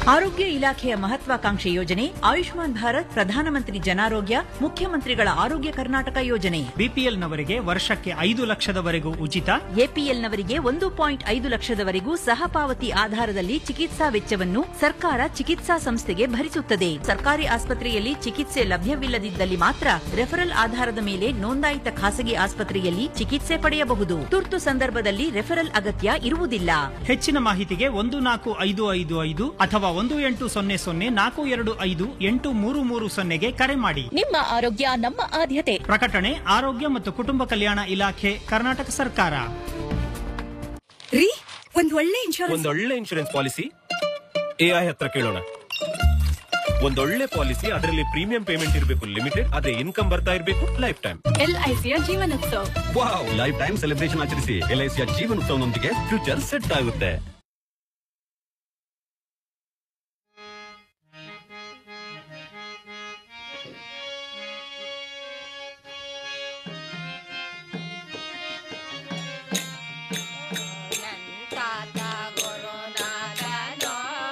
S11: ಆರೋಗ್ಯ ಇಲಾಖೆಯ ಮಹತ್ವಾಕಾಂಕ್ಷೆ ಯೋಜನೆ ಆಯುಷ್ಮಾನ್ ಭಾರತ್ ಪ್ರಧಾನಮಂತ್ರಿ ಜನಾರೋಗ್ಯ ಮುಖ್ಯಮಂತ್ರಿಗಳ ಆರೋಗ್ಯ ಕರ್ನಾಟಕ ಯೋಜನೆ
S12: ಬಿಪಿಎಲ್ನವರಿಗೆ ವರ್ಷಕ್ಕೆ ಐದು ಲಕ್ಷದವರೆಗೂ ಉಚಿತ
S11: ಎಪಿಎಲ್ನವರಿಗೆ ಒಂದು ಪಾಯಿಂಟ್ ಐದು ಲಕ್ಷದವರೆಗೂ ಸಹಪಾವತಿ ಆಧಾರದಲ್ಲಿ ಚಿಕಿತ್ಸಾ ವೆಚ್ಚವನ್ನು ಸರ್ಕಾರ ಚಿಕಿತ್ಸಾ ಸಂಸ್ಥೆಗೆ ಭರಿಸುತ್ತದೆ ಸರ್ಕಾರಿ ಆಸ್ಪತ್ರೆಯಲ್ಲಿ ಚಿಕಿತ್ಸೆ ಲಭ್ಯವಿಲ್ಲದಿದ್ದಲ್ಲಿ ಮಾತ್ರ ರೆಫರಲ್ ಆಧಾರದ ಮೇಲೆ ನೋಂದಾಯಿತ ಖಾಸಗಿ ಆಸ್ಪತ್ರೆಯಲ್ಲಿ ಚಿಕಿತ್ಸೆ ಪಡೆಯಬಹುದು ತುರ್ತು ಸಂದರ್ಭದಲ್ಲಿ ರೆಫರಲ್ ಅಗತ್ಯ ಇರುವುದಿಲ್ಲ
S12: ಹೆಚ್ಚಿನ ಮಾಹಿತಿಗೆ ಒಂದು ನಾಲ್ಕು ಐದು ಐದು ಐದು ಅಥವಾ ಒಂದು ಎಂಟು ಸೊನ್ನೆ ಸೊನ್ನೆ ನಾಲ್ಕು ಎರಡು ಐದು ಎಂಟು ಮೂರು ಮೂರು ಸೊನ್ನೆಗೆ ಕರೆ ಮಾಡಿ
S13: ನಿಮ್ಮ ಆರೋಗ್ಯ ನಮ್ಮ ಆದ್ಯತೆ
S12: ಪ್ರಕಟಣೆ ಆರೋಗ್ಯ ಮತ್ತು ಕುಟುಂಬ ಕಲ್ಯಾಣ ಇಲಾಖೆ ಕರ್ನಾಟಕ ಸರ್ಕಾರ
S3: ರೀ ಒಂದ್ ಒಳ್ಳೆ ಇನ್ಶೂರೆನ್ಸ್
S4: ಒಂದೊಳ್ಳೆ ಇನ್ಶೂರೆನ್ಸ್ ಪಾಲಿಸಿ ಎಐ ಹತ್ರ ಕೇಳೋಣ ಒಂದೊಳ್ಳೆ ಪಾಲಿಸಿ ಅದರಲ್ಲಿ ಪ್ರೀಮಿಯಂ ಪೇಮೆಂಟ್ ಇರಬೇಕು ಲಿಮಿಟೆಡ್ ಅದೇ ಇನ್ಕಮ್ ಬರ್ತಾ ಇರಬೇಕು ಲೈಫ್ ಟೈಮ್
S13: ಎಲ್ಐಸಿಯ Jeevan Utsav
S14: wow life time celebration ಆಚರಿಸಿ ಎಲ್ಐಸಿಯ ಜೀವನೋತ್ಸವನೊಂದಿಗೆ ಫ್ಯೂಚರ್ ಸೆಟ್ ಆಗುತ್ತೆ
S10: ತಾತ ಗುರುನಾಥನೋ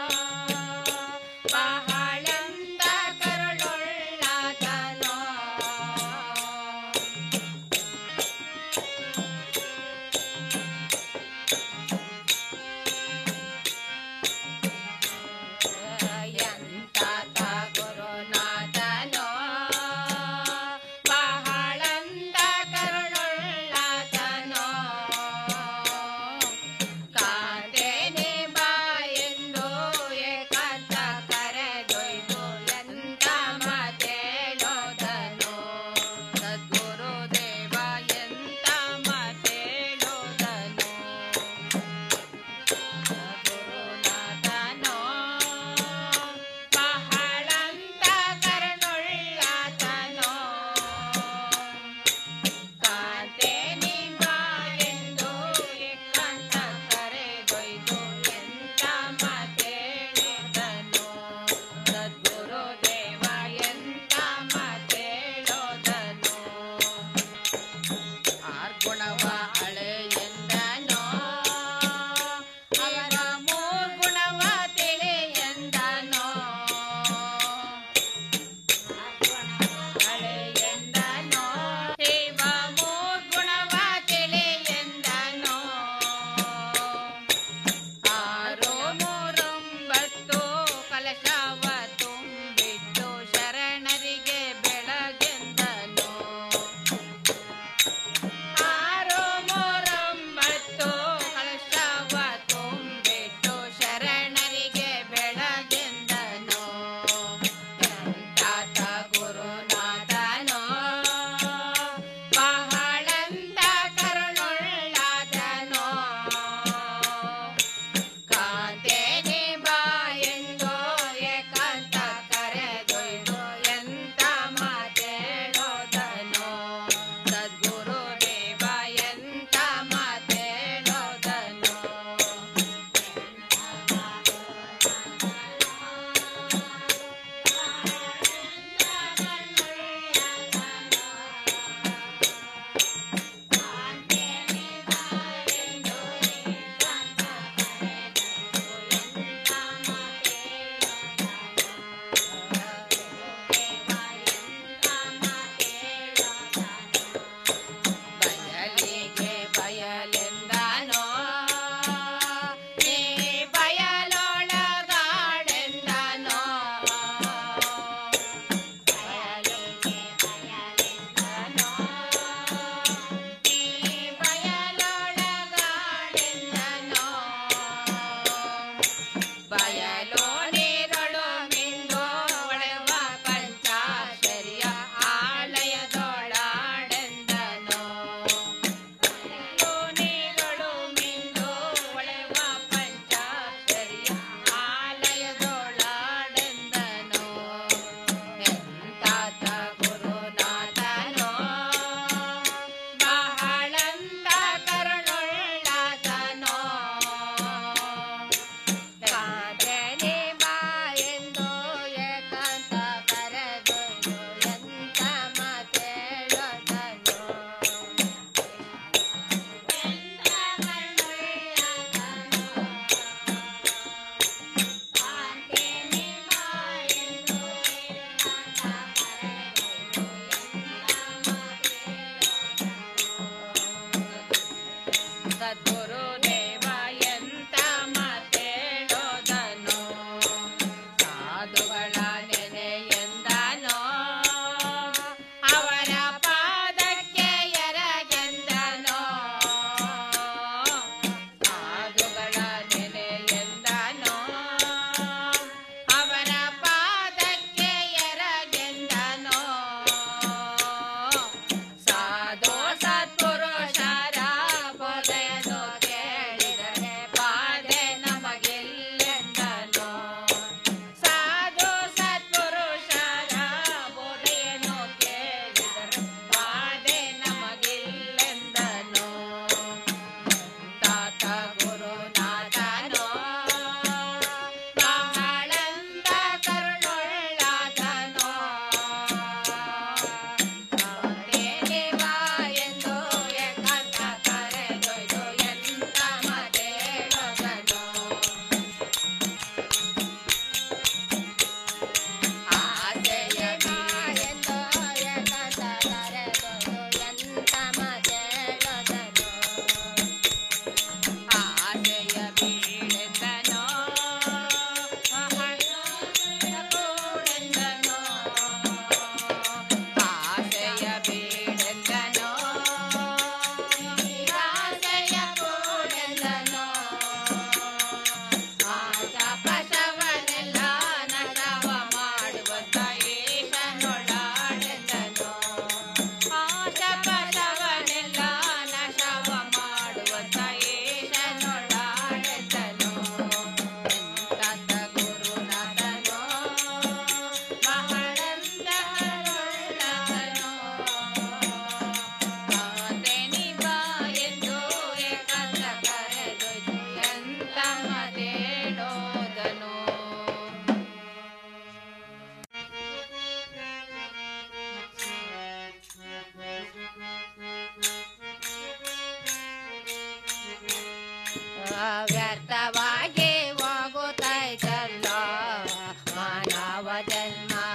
S10: ಬಹಳೆಂದ ಕರುಳುಳ್ಳಾತನೋ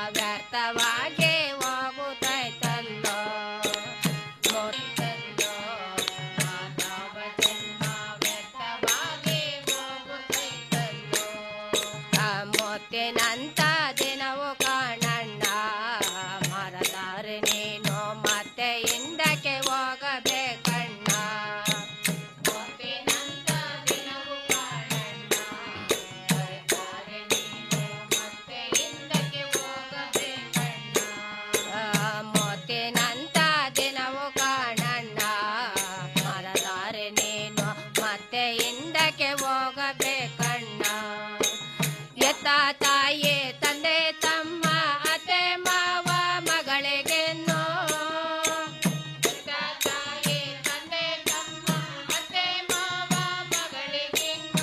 S10: ವ್ಯರ್ಥವಾಗಿ ಹೋಗುತ್ತೈತಲ್ಲೋ ಮೊತ್ತಲ್ಲೋ ಮಾನವ ಜನ್ಮ ವ್ಯರ್ಥವಾಗಿ ಹೋಗುತ್ತೈತಲ್ಲೋ ಆ ಮೊತ್ತಿನಂತ ದಿನವು ಕಾಣಣ್ಣ ಮರದಾರೆ ನೀನು ಮತ್ತೆ ಹಿಂದಕ್ಕೆ ಹೋಗಬೇಕಣ್ಣ ಮೊತ್ತಿನಂತ ದಿನವು ಕಾಣಣ್ಣ ಮರದಾರೆ ನೀನು ಮತ್ತೆ ಹಿಂದಕ್ಕೆ ಹೋಗಬೇಕಣ್ಣ ಆ, ಮೊತ್ತಿನಂತ ದಿನವು ಕಾಣಣ್ಣ ಮರದಾರೆ ನೀನು ಮತ್ತೆ ಹಿಂದಕ್ಕೆ ಹೋಗಬೇಕಣ್ಣ ಎತ್ತ ತಾಯಿ ತಂದೆ ತಮ್ಮ ಅತ್ತೆ ಮಾವ ಮಗಳಿಗೆನ್ನೋ ಎತ್ತ ತಾಯಿ ತಂದೆ ತಮ್ಮ ಅತ್ತೆ ಮಾವ ಮಗಳಿಗೆನ್ನೋ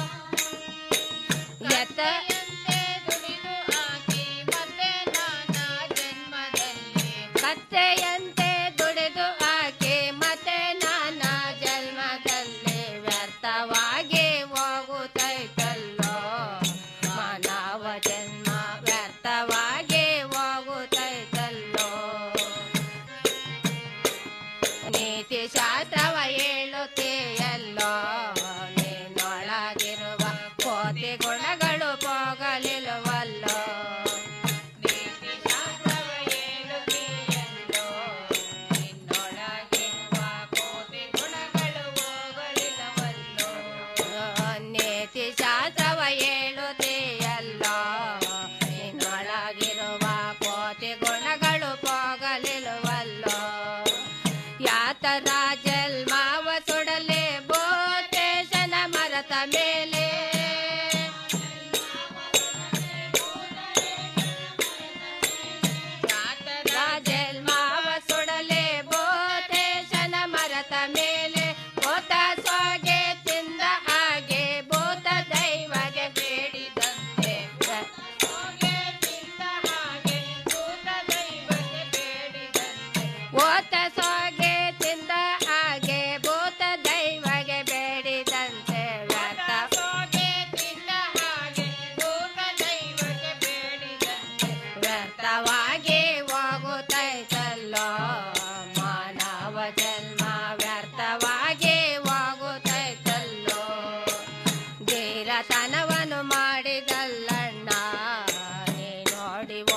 S10: ಎತ್ತಯಂತೆ ದುಡಿದು ಆಕೆ ಮತ್ತೆ ನಾನಾ ಜನ್ಮದಲ್ಲಿ ಕತ್ತೆಯಂತೆ ದುಡಿದು ಆಕೆ ಮತ್ತೆ ನಾನಾ ಜನ್ಮದಲ್ಲಿ ವ್ಯರ್ಥವಾಗಿ ಹೋಗುತ್ತೈತಲ್ಲೋ ಮಾನವ ಜನ್ಮ ವ್ಯರ್ಥವಾಗಿ ಹೋಗುತ್ತೈತಲ್ಲೋ ನೀತಿ ಶಾಸ್ತ್ರವ ಹೇಳುತ್ತೀಯಲ್ಲೋ ನೀನೊಳಗಿರುವ ಕೋತಿ ಗುಣಗಳು ಹೋಗಲಿಲ್ಲವಲ್ಲೋ ನೀತಿ ಶಾಸ್ತ್ರವ ಹೇಳುತ್ತೀಯಲ್ಲೋ ನಿನ್ನೊಳಗಿರುವ ಕೋತಿ ಗುಣಗಳು ಹೋಗಲಿಲ್ಲವಲ್ಲೋ ನೀತಿ ಶಾಸ್ತ್ರವ ಹೇಳುತ್ತೀಯಲ್ಲೋ ನಿನ್ನೊಳಗಿರುವ ಕೋತಿ ಗುಣಗಳು ಹೋಗಲಿಲ್ಲವಲ್ಲೋ ಯಾತರ ಜನ್ಮಾವ ಸುಡಲೆ ಬೋತೇಶನ ಮರತ ಮೇಲೆ ಯಾತರ ಜನ್ಮಾವ ಸುಡಲೆ ಬೋತೇಶನ ಮರತ ಮೇಲೆ ಬೋತ ಸೊಗೆ ತಿಂದ ಹಾಗೆ ಬೋತ ದೈವಗೆ ಬೇಡಿದಂತೆ ಸೊಗೆ ತಿಂದ ಹಾಗೆ ಭೂತ ದೈವಗೆ ಬೇಡಿದಂತೆ ಓತ ಸೊಗೆ ತಿಂದ ಹಾಗೆ ಭೂತ ದೈವಗೆ ಬೇಡಿದಂತೆ ವ್ಯರ್ಥ ಸೊಗೆ ತಿಂದ ಹಾಗೆ ಭೂತ ದೈವಗೆ ಬೇಡಿದಂತೆ ವ್ಯರ್ಥವಾಗಿ ಹೋಗುತ್ತೈತಲ್ಲೋ ಮಾನವ ಜನ್ಮ ವ್ಯರ್ಥವಾಗಿ ಹೋಗುತ್ತೈತಲ್ಲೋ ಧೀರತನವನ್ನು ಮಾಡಿದಲ್ಲಣ್ಣ ನೀ ನೋಡಿ